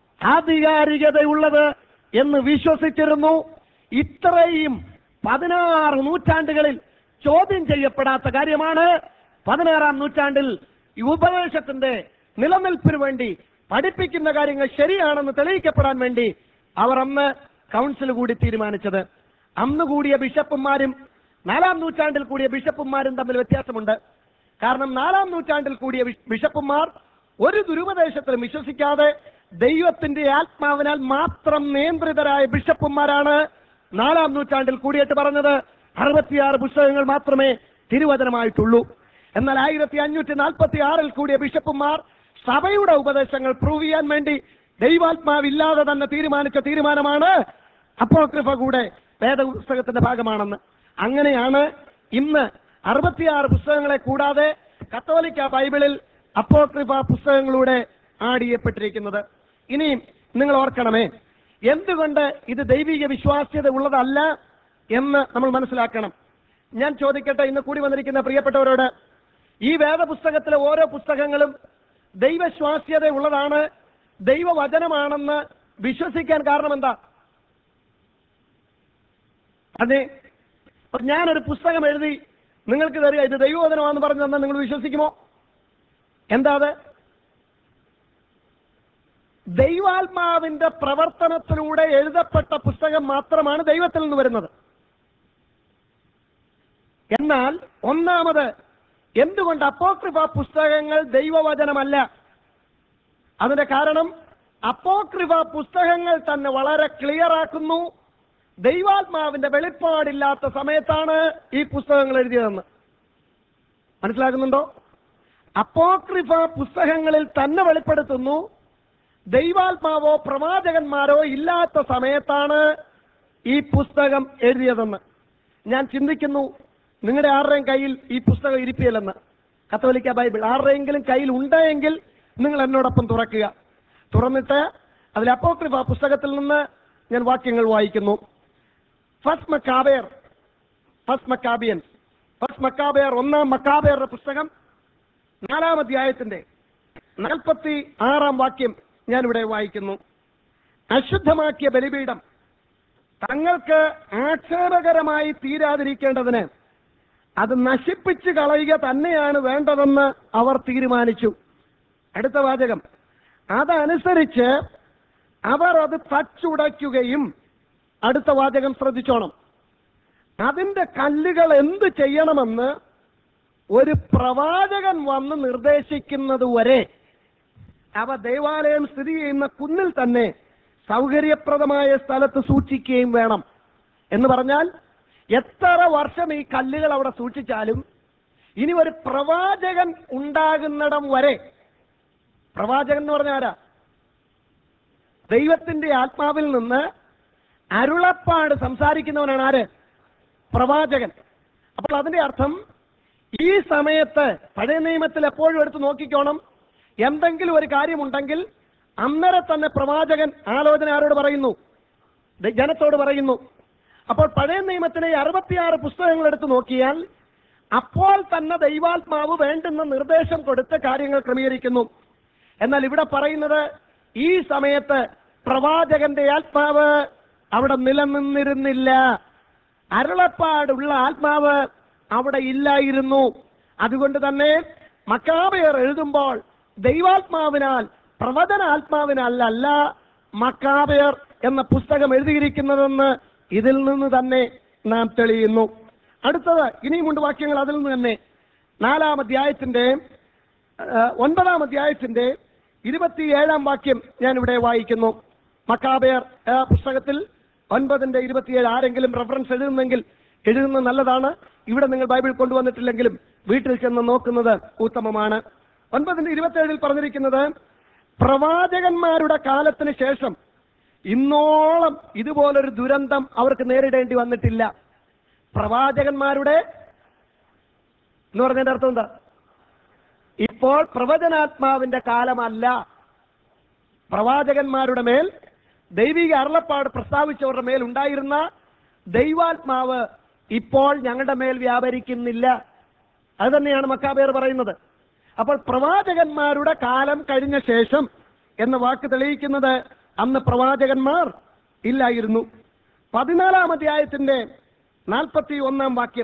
ആധികാരികതയുള്ളത് എന്ന് വിശ്വസിച്ചിരുന്നു ഇത്രയും പതിനാറ് നൂറ്റാണ്ടുകളിൽ ചോദ്യം ചെയ്യപ്പെടാത്ത കാര്യമാണ് പതിനാറാം നൂറ്റാണ്ടിൽ ഈ ഉപദേശത്തിന്റെ നിലനിൽപ്പിന് വേണ്ടി പഠിപ്പിക്കുന്ന കാര്യങ്ങൾ ശരിയാണെന്ന് തെളിയിക്കപ്പെടാൻ വേണ്ടി അവർ അന്ന് കൗൺസിൽ കൂടി തീരുമാനിച്ചത് അന്ന് കൂടിയ ബിഷപ്പുമാരും നാലാം നൂറ്റാണ്ടിൽ കൂടിയ ബിഷപ്പുമാരും തമ്മിൽ വ്യത്യാസമുണ്ട് കാരണം നാലാം നൂറ്റാണ്ടിൽ കൂടിയ ബിഷ- ബിഷപ്പുമാർ ഒരു ദുരുപദേശത്തിലും വിശ്വസിക്കാതെ ദൈവത്തിന്റെ ആത്മാവിനാൽ മാത്രം നിയന്ത്രിതരായ ബിഷപ്പുമാരാണ് നാലാം നൂറ്റാണ്ടിൽ കൂടിയിട്ട് പറഞ്ഞത് അറുപത്തിയാറ് പുസ്തകങ്ങൾ മാത്രമേ തിരുവചനമായിട്ടുള്ളൂ എന്നാൽ ആയിരത്തി അഞ്ഞൂറ്റി നാൽപ്പത്തി ആറിൽ കൂടിയ ബിഷപ്പുമാർ സഭയുടെ ഉപദേശങ്ങൾ പ്രൂവ് ചെയ്യാൻ വേണ്ടി ദൈവാത്മാവില്ലാതെ തന്നെ തീരുമാനിച്ച തീരുമാനമാണ് അപ്പോക്രിഫ കൂടെ വേദപുസ്തകത്തിന്റെ ഭാഗമാണെന്ന് അങ്ങനെയാണ് ഇന്ന് അറുപത്തിയാറ് പുസ്തകങ്ങളെ കൂടാതെ കത്തോലിക്ക ബൈബിളിൽ അപ്പോക്രിഫ പുസ്തകങ്ങളുടെ ആഡ് ചെയ്യപ്പെട്ടിരിക്കുന്നത് ഇനിയും നിങ്ങൾ ഓർക്കണമേ എന്തുകൊണ്ട് ഇത് ദൈവിക വിശ്വാസ്യത ഉള്ളതല്ല എന്ന് നമ്മൾ മനസ്സിലാക്കണം ഞാൻ ചോദിക്കട്ടെ ഇന്ന് കൂടി വന്നിരിക്കുന്ന പ്രിയപ്പെട്ടവരോട് ഈ വേദപുസ്തകത്തിലെ ഓരോ പുസ്തകങ്ങളും ദൈവശ്വാസ്യത ഉള്ളതാണ് ദൈവവചനമാണെന്ന് വിശ്വസിക്കാൻ കാരണം എന്താ അതെ അപ്പൊ ഞാനൊരു പുസ്തകം എഴുതി നിങ്ങൾക്ക് തരിക ഇത് ദൈവവചനമാണെന്ന് പറഞ്ഞു തന്നാൽ നിങ്ങൾ വിശ്വസിക്കുമോ എന്താ അത് ദൈവാത്മാവിന്റെ പ്രവർത്തനത്തിലൂടെ എഴുതപ്പെട്ട പുസ്തകം മാത്രമാണ് ദൈവത്തിൽ നിന്ന് വരുന്നത് എന്നാൽ ഒന്നാമത് എന്തുകൊണ്ട് അപ്പോക്രിഫ പുസ്തകങ്ങൾ ദൈവവചനമല്ല അതിന്റെ കാരണം അപ്പോക്രിഫ പുസ്തകങ്ങൾ തന്നെ വളരെ ക്ലിയർ ആക്കുന്നു ദൈവാത്മാവിന്റെ വെളിപ്പാടില്ലാത്ത സമയത്താണ് ഈ പുസ്തകങ്ങൾ എഴുതിയതെന്ന് മനസ്സിലാക്കുന്നുണ്ടോ അപ്പോക്രിഫ പുസ്തകങ്ങളിൽ തന്നെ വെളിപ്പെടുത്തുന്നു ദൈവാത്മാവോ പ്രവാചകന്മാരോ ഇല്ലാത്ത സമയത്താണ് ഈ പുസ്തകം എഴുതിയതെന്ന് ഞാൻ ചിന്തിക്കുന്നു നിങ്ങളുടെ ആരുടെയും കയ്യിൽ ഈ പുസ്തകം ഇരിപ്പിയല്ലെന്ന് കത്തോലിക്ക ബൈബിൾ ആരുടെയെങ്കിലും കയ്യിൽ ഉണ്ടെങ്കിൽ നിങ്ങൾ എന്നോടൊപ്പം തുറക്കുക തുറന്നിട്ട് അതിൽ അപ്പോക്രിഫ പുസ്തകത്തിൽ നിന്ന് ഞാൻ വാക്യങ്ങൾ വായിക്കുന്നു first Maccabees first Maccabean first Maccabees ഒന്നാം മക്കാബേറുടെ പുസ്തകം നാലാം അധ്യായത്തിന്റെ നാൽപ്പത്തി ആറാം വാക്യം ഞാനിവിടെ വായിക്കുന്നു അശുദ്ധമാക്കിയ ബലിപീഠം തങ്ങൾക്ക് ആക്ഷേപകരമായി തീരാതിരിക്കേണ്ടതിന് അത് നശിപ്പിച്ചു കളയുക തന്നെയാണ് വേണ്ടതെന്ന് അവർ തീരുമാനിച്ചു അടുത്ത വാചകം അതനുസരിച്ച് അവർ അത് തച്ചുടയ്ക്കുകയും അടുത്ത വാചകം ശ്രദ്ധിച്ചോണം അതിന്റെ കല്ലുകൾ എന്ത് ചെയ്യണമെന്ന് ഒരു പ്രവാചകൻ വന്ന് നിർദ്ദേശിക്കുന്നത് വരെ അവ ദേവാലയം സ്ഥിതി ചെയ്യുന്ന കുന്നിൽ തന്നെ സൗകര്യപ്രദമായ സ്ഥലത്ത് സൂക്ഷിക്കുകയും വേണം എന്ന് പറഞ്ഞാൽ എത്ര വർഷം ഈ കല്ലുകൾ അവിടെ സൂക്ഷിച്ചാലും ഇനി ഒരു പ്രവാചകൻ ഉണ്ടാകുന്നിടം വരെ പ്രവാചകൻ എന്ന് പറഞ്ഞ ആരാ ദൈവത്തിന്റെ ആത്മാവിൽ നിന്ന് അരുളപ്പാട് സംസാരിക്കുന്നവനാണ് ആര് പ്രവാചകൻ അപ്പോൾ അതിന്റെ അർത്ഥം ഈ സമയത്ത് പഴയ നിയമത്തിൽ എപ്പോഴും എടുത്ത് നോക്കിക്കോണം എന്തെങ്കിലും ഒരു കാര്യമുണ്ടെങ്കിൽ അന്നേരം തന്നെ പ്രവാചകൻ ആലോചന ആരോട് പറയുന്നു ദ- ജനത്തോട് പറയുന്നു അപ്പോൾ പഴയ നിയമത്തിലെ അറുപത്തിയാറ് പുസ്തകങ്ങൾ എടുത്ത് നോക്കിയാൽ അപ്പോൾ തന്നെ ദൈവാത്മാവ് വേണ്ടുന്ന നിർദ്ദേശം കൊടുത്ത് കാര്യങ്ങൾ ക്രമീകരിക്കുന്നു എന്നാൽ ഇവിടെ പറയുന്നത് ഈ സമയത്ത് പ്രവാചകന്റെ ആത്മാവ് അവിടെ നിലനിന്നിരുന്നില്ല അരുളപ്പാടുള്ള ആത്മാവ് അവിടെ ഇല്ലായിരുന്നു അതുകൊണ്ട് തന്നെ മക്കാബയർ എഴുതുമ്പോൾ ദൈവാത്മാവിനാൽ പ്രവചനാത്മാവിനാൽ അല്ല മക്കാബയർ എന്ന പുസ്തകം എഴുതിയിരിക്കുന്നതെന്ന് ഇതിൽ നിന്ന് തന്നെ നാം തെളിയുന്നു അടുത്തത് ഇനിയുമുണ്ട് വാക്യങ്ങൾ അതിൽ നിന്ന് തന്നെ നാലാം അധ്യായത്തിന്റെ ആ, ഒൻപതാം അധ്യായത്തിന്റെ ഇരുപത്തിയേഴാം വാക്യം ഞാൻ ഇവിടെ വായിക്കുന്നു മക്കാബേർ ആ, പുസ്തകത്തിൽ ഒൻപതിന്റെ ഇരുപത്തിയേഴ് ആരെങ്കിലും റെഫറൻസ് എഴുതുന്നെങ്കിൽ എഴുതുന്നത് നല്ലതാണ് ഇവിടെ നിങ്ങൾ ബൈബിൾ കൊണ്ടുവന്നിട്ടില്ലെങ്കിലും വീട്ടിൽ ചെന്ന് നോക്കുന്നത് ഉത്തമമാണ് ഒൻപതിന്റെ ഇരുപത്തിയേഴിൽ പറഞ്ഞിരിക്കുന്നത് പ്രവാചകന്മാരുടെ കാലത്തിന് ശേഷം ഇന്നോളം ഇതുപോലൊരു ദുരന്തം അവർക്ക് നേരിടേണ്ടി വന്നിട്ടില്ല പ്രവാചകന്മാരുടെ എന്ന് പറഞ്ഞതിന്റെ അർത്ഥം എന്താ ഇപ്പോൾ പ്രവചനാത്മാവിന്റെ കാലമല്ല പ്രവാചകന്മാരുടെ മേൽ ദൈവിക അരുളപ്പാട് പ്രസ്താവിച്ചവരുടെ മേൽ ഉണ്ടായിരുന്ന ദൈവാത്മാവ് ഇപ്പോൾ ഞങ്ങളുടെ മേൽ വ്യാപരിക്കുന്നില്ല അത് തന്നെയാണ് മക്കാബേർ പറയുന്നത് അപ്പോൾ പ്രവാചകന്മാരുടെ കാലം കഴിഞ്ഞ ശേഷം എന്ന വാക്ക് തെളിയിക്കുന്നത് അന്ന് പ്രവാചകന്മാർ ഇല്ലായിരുന്നു പതിനാലാം അധ്യായത്തിന്റെ നാൽപ്പത്തി ഒന്നാം വാക്യം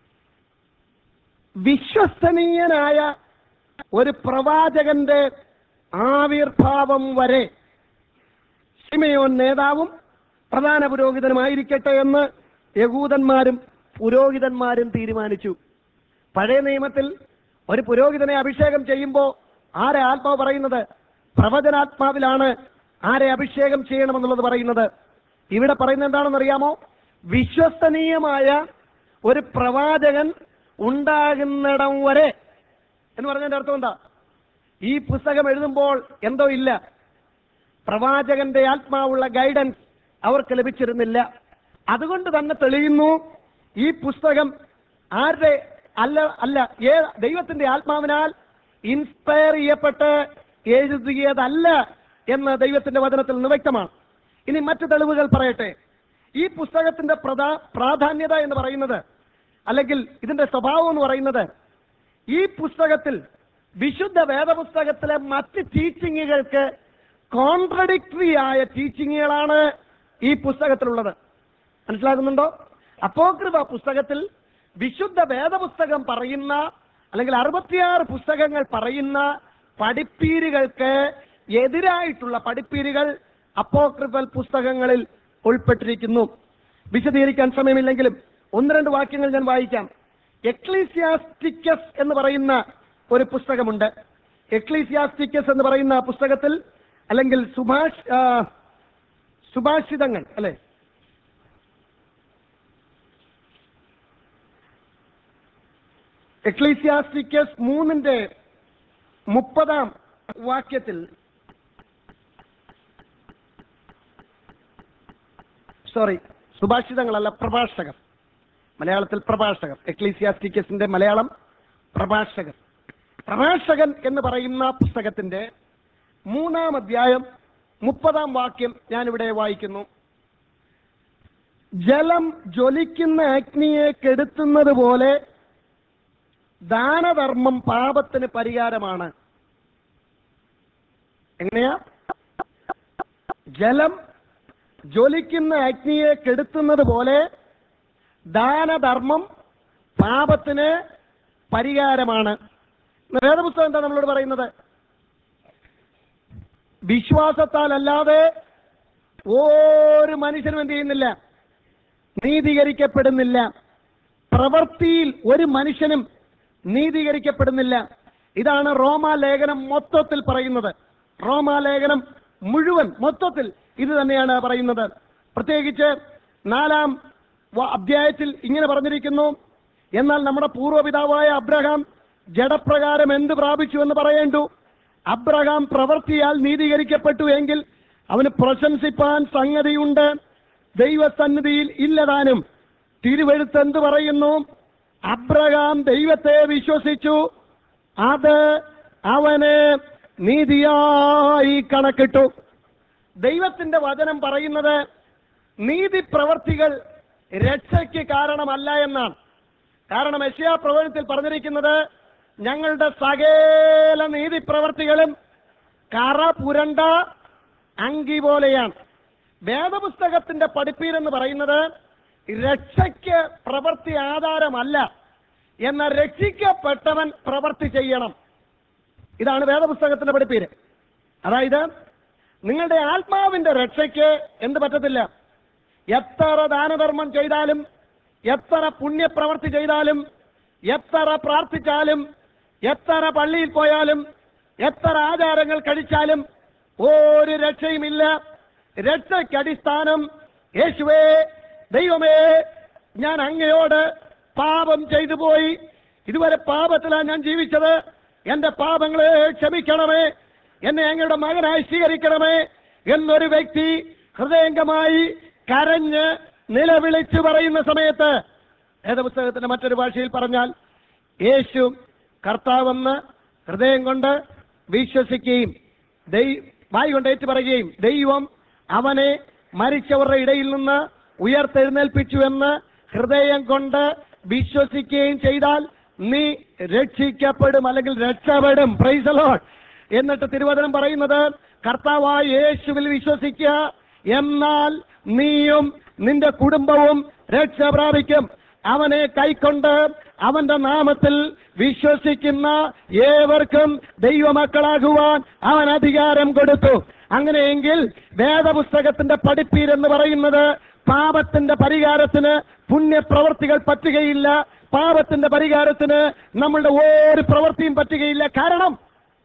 വിശ്വസനീയനായ ഒരു പ്രവാചകന്റെ ആവിർഭാവം വരെ ശിമയോൻ നേതാവും പ്രധാന പുരോഹിതനുമായിരിക്കട്ടെ എന്ന് യഹൂദന്മാരും പുരോഹിതന്മാരും തീരുമാനിച്ചു പഴയ നിയമത്തിൽ ഒരു പുരോഹിതനെ അഭിഷേകം ചെയ്യുമ്പോൾ ആരെ ആത്മാവ് പറയുന്നത് പ്രവചനാത്മാവിലാണ് ആരെ അഭിഷേകം ചെയ്യണമെന്നുള്ളത് പറയുന്നത് ഇവിടെ പറയുന്നത് എന്താണെന്ന് അറിയാമോ വിശ്വസനീയമായ ഒരു പ്രവാചകൻ ഉണ്ടാകുന്നിടം വരെ എന്ന് പറഞ്ഞതിന്റെ അർത്ഥം എന്താ ഈ പുസ്തകം എഴുതുമ്പോൾ എന്തോ ഇല്ല പ്രവാചകന്റെ ആത്മാവുള്ള ഗൈഡൻസ് അവർക്ക് ലഭിച്ചിരുന്നില്ല അതുകൊണ്ട് തന്നെ തെളിയുന്നു ഈ പുസ്തകം ആരുടെ അല്ല അല്ല ഏ ദൈവത്തിന്റെ ആത്മാവിനാൽ ഇൻസ്പയർ ചെയ്യപ്പെട്ട് എഴുതിയതല്ല എന്ന് ദൈവത്തിന്റെ വചനത്തിൽ നിന്ന് വ്യക്തമാണ് ഇനി മറ്റു തെളിവുകൾ പറയട്ടെ ഈ പുസ്തകത്തിന്റെ പ്രധാ പ്രാധാന്യത എന്ന് പറയുന്നത് അല്ലെങ്കിൽ ഇതിന്റെ സ്വഭാവം എന്ന് പറയുന്നത് ഈ പുസ്തകത്തിൽ വിശുദ്ധ വേദപുസ്തകത്തിലെ മറ്റ് ടീച്ചിങ്ങുകൾക്ക് കോൺട്രഡിക്ടറി ആയ ടീച്ചിങ്ങുകളാണ് ഈ പുസ്തകത്തിലുള്ളത് മനസ്സിലാകുന്നുണ്ടോ അപ്പോകൃപ പുസ്തകത്തിൽ വിശുദ്ധ വേദപുസ്തകം പറയുന്ന അല്ലെങ്കിൽ അറുപത്തിയാറ് പുസ്തകങ്ങൾ പറയുന്ന പഠിപ്പീരുകൾക്ക് എതിരായിട്ടുള്ള പഠിപ്പീരുകൾ അപ്പോക്രിഫൽ പുസ്തകങ്ങളിൽ ഉൾപ്പെട്ടിരിക്കുന്നു വിശദീകരിക്കാൻ സമയമില്ലെങ്കിലും ഒന്ന് രണ്ട് വാക്യങ്ങൾ ഞാൻ വായിക്കാം എക്ലീസിയാസ്റ്റിക്കസ് എന്ന് പറയുന്ന ഒരു പുസ്തകമുണ്ട് എക്ലീസിയാസ്റ്റിക്കസ് എന്ന് പറയുന്ന പുസ്തകത്തിൽ അല്ലെങ്കിൽ സുഭാഷ് ആ, സുഭാഷിതങ്ങൾ അല്ലെ എക്ലീസിയാസ്റ്റിക്കസ് മൂന്നിന്റെ മുപ്പതാം വാക്യത്തിൽ സോറി സുഭാഷിതങ്ങളല്ല പ്രഭാഷകർ മലയാളത്തിൽ പ്രഭാഷകർ എക്ലീസിയാസ്റ്റിക്കസിന്റെ മലയാളം പ്രഭാഷകർ പ്രഭാഷകൻ എന്ന് പറയുന്ന പുസ്തകത്തിന്റെ മൂന്നാം അധ്യായം മുപ്പതാം വാക്യം ഞാനിവിടെ വായിക്കുന്നു ജലം ജ്വലിക്കുന്ന അഗ്നിയെ കെടുത്തുന്നത് പോലെ ദാനധർമ്മം പാപത്തിന് പരിഹാരമാണ് എങ്ങനെയാ ജലം ജ്വലിക്കുന്ന അഗ്നിയെ കെടുത്തുന്നത് പോലെ ദാനധർമ്മം പാപത്തിന് പരിഹാരമാണ് വേദപുസ്തകം എന്താ നമ്മളോട് പറയുന്നത് വിശ്വാസത്താൽ അല്ലാതെ ഒരു മനുഷ്യനും എന്ത് ചെയ്യുന്നില്ല നീതീകരിക്കപ്പെടുന്നില്ല പ്രവൃത്തിയിൽ ഒരു മനുഷ്യനും നീതീകരിക്കപ്പെടുന്നില്ല ഇതാണ് റോമാലേഖനം മൊത്തത്തിൽ പറയുന്നത് റോമാലേഖനം മുഴുവൻ മൊത്തത്തിൽ ഇത് തന്നെയാണ് പറയുന്നത് പ്രത്യേകിച്ച് നാലാം വ- അധ്യായത്തിൽ ഇങ്ങനെ പറഞ്ഞിരിക്കുന്നു എന്നാൽ നമ്മുടെ പൂർവ്വപിതാവായ അബ്രഹാം ജഡപ്രകാരം എന്ത് പ്രാപിച്ചു എന്ന് പറയേണ്ടു അബ്രഹാം പ്രവൃത്തിയാൽ നീതീകരിക്കപ്പെട്ടു എങ്കിൽ അവന് പ്രശംസിപ്പാൻ സംഗതിയുണ്ട് ദൈവസന്നിധിയിൽ ഇല്ലതാനും തിരുവെഴുത്ത് എന്ത് പറയുന്നു അബ്രഹാം ദൈവത്തെ വിശ്വസിച്ചു അത് അവന് നീതിയായി കണക്കിട്ടു ദൈവത്തിന്റെ വചനം പറയുന്നത് നീതി പ്രവർത്തികൾ രക്ഷയ്ക്ക് കാരണമല്ല എന്നാണ് കാരണം യശയാ പ്രവചനത്തിൽ പറഞ്ഞിരിക്കുന്നത് ഞങ്ങളുടെ സകല നീതി പ്രവർത്തികളും കറ പുരണ്ട അങ്കി പോലെയാണ് വേദപുസ്തകത്തിന്റെ പഠിപ്പീരെന്ന് പറയുന്നത് രക്ഷയ്ക്ക് പ്രവൃത്തി ആധാരമല്ല എന്നാൽ രക്ഷിക്കപ്പെട്ടവൻ പ്രവൃത്തി ചെയ്യണം ഇതാണ് വേദപുസ്തകത്തിന്റെ പഠിപ്പീര് അതായത് നിങ്ങളുടെ ആത്മാവിന്റെ രക്ഷയ്ക്ക് എന്ത് പറ്റത്തില്ല എത്ര ദാനധർമ്മം ചെയ്താലും എത്ര പുണ്യപ്രവർത്തി ചെയ്താലും എത്ര പ്രാർത്ഥിച്ചാലും എത്ര പള്ളിയിൽ പോയാലും എത്ര ആചാരങ്ങൾ കഴിച്ചാലും ഒരു രക്ഷയുമില്ല രക്ഷയ്ക്ക് അടിസ്ഥാനം യേശുവേ ദൈവമേ ഞാൻ അങ്ങയോട് പാപം ചെയ്തു പോയി ഇതുവരെ പാപത്തിലാണ് ഞാൻ ജീവിച്ചത് എന്റെ പാപങ്ങളെ ക്ഷമിക്കണമേ എന്നെ അങ്ങയുടെ മകനായി സ്വീകരിക്കണമേ എന്നൊരു വ്യക്തി ഹൃദയംഗമായി കരഞ്ഞ് നിലവിളിച്ചു പറയുന്ന സമയത്ത് വേദപുസ്തകത്തിന്റെ മറ്റൊരു ഭാഷയിൽ പറഞ്ഞാൽ യേശു കർത്താവെന്ന് ഹൃദയം കൊണ്ട് വിശ്വസിക്കുകയും ദൈ- വായി കൊണ്ട് ഏറ്റു പറയുകയും ദൈവം അവനെ മരിച്ചവരുടെ ഇടയിൽ നിന്ന് ഉയർത്തെഴുന്നേൽപ്പിച്ചു എന്ന് ഹൃദയം കൊണ്ട് വിശ്വസിക്കുകയും ചെയ്താൽ നീ രക്ഷിക്കപ്പെടും അല്ലെങ്കിൽ രക്ഷപ്പെടും പ്രൈസ് ലോഡ് എന്നിട്ട് തിരുവചനം പറയുന്നത് കർത്താവായ യേശുവിൽ വിശ്വസിക്കുക എന്നാൽ നീയും നിന്റെ കുടുംബവും രക്ഷ പ്രാപിക്കും അവനെ കൈക്കൊണ്ട് അവന്റെ നാമത്തിൽ വിശ്വസിക്കുന്ന ഏവർക്കും ദൈവമക്കളാകുവാൻ അവൻ അധികാരം കൊടുത്തു അങ്ങനെയെങ്കിൽ വേദപുസ്തകത്തിന്റെ പഠിപ്പീരെന്ന് പറയുന്നത് പാപത്തിന്റെ പരിഹാരത്തിന് പുണ്യപ്രവർത്തികൾ പറ്റുകയില്ല പാപത്തിന്റെ പരിഹാരത്തിന് നമ്മളുടെ ഒരു പ്രവൃത്തിയും പറ്റുകയില്ല കാരണം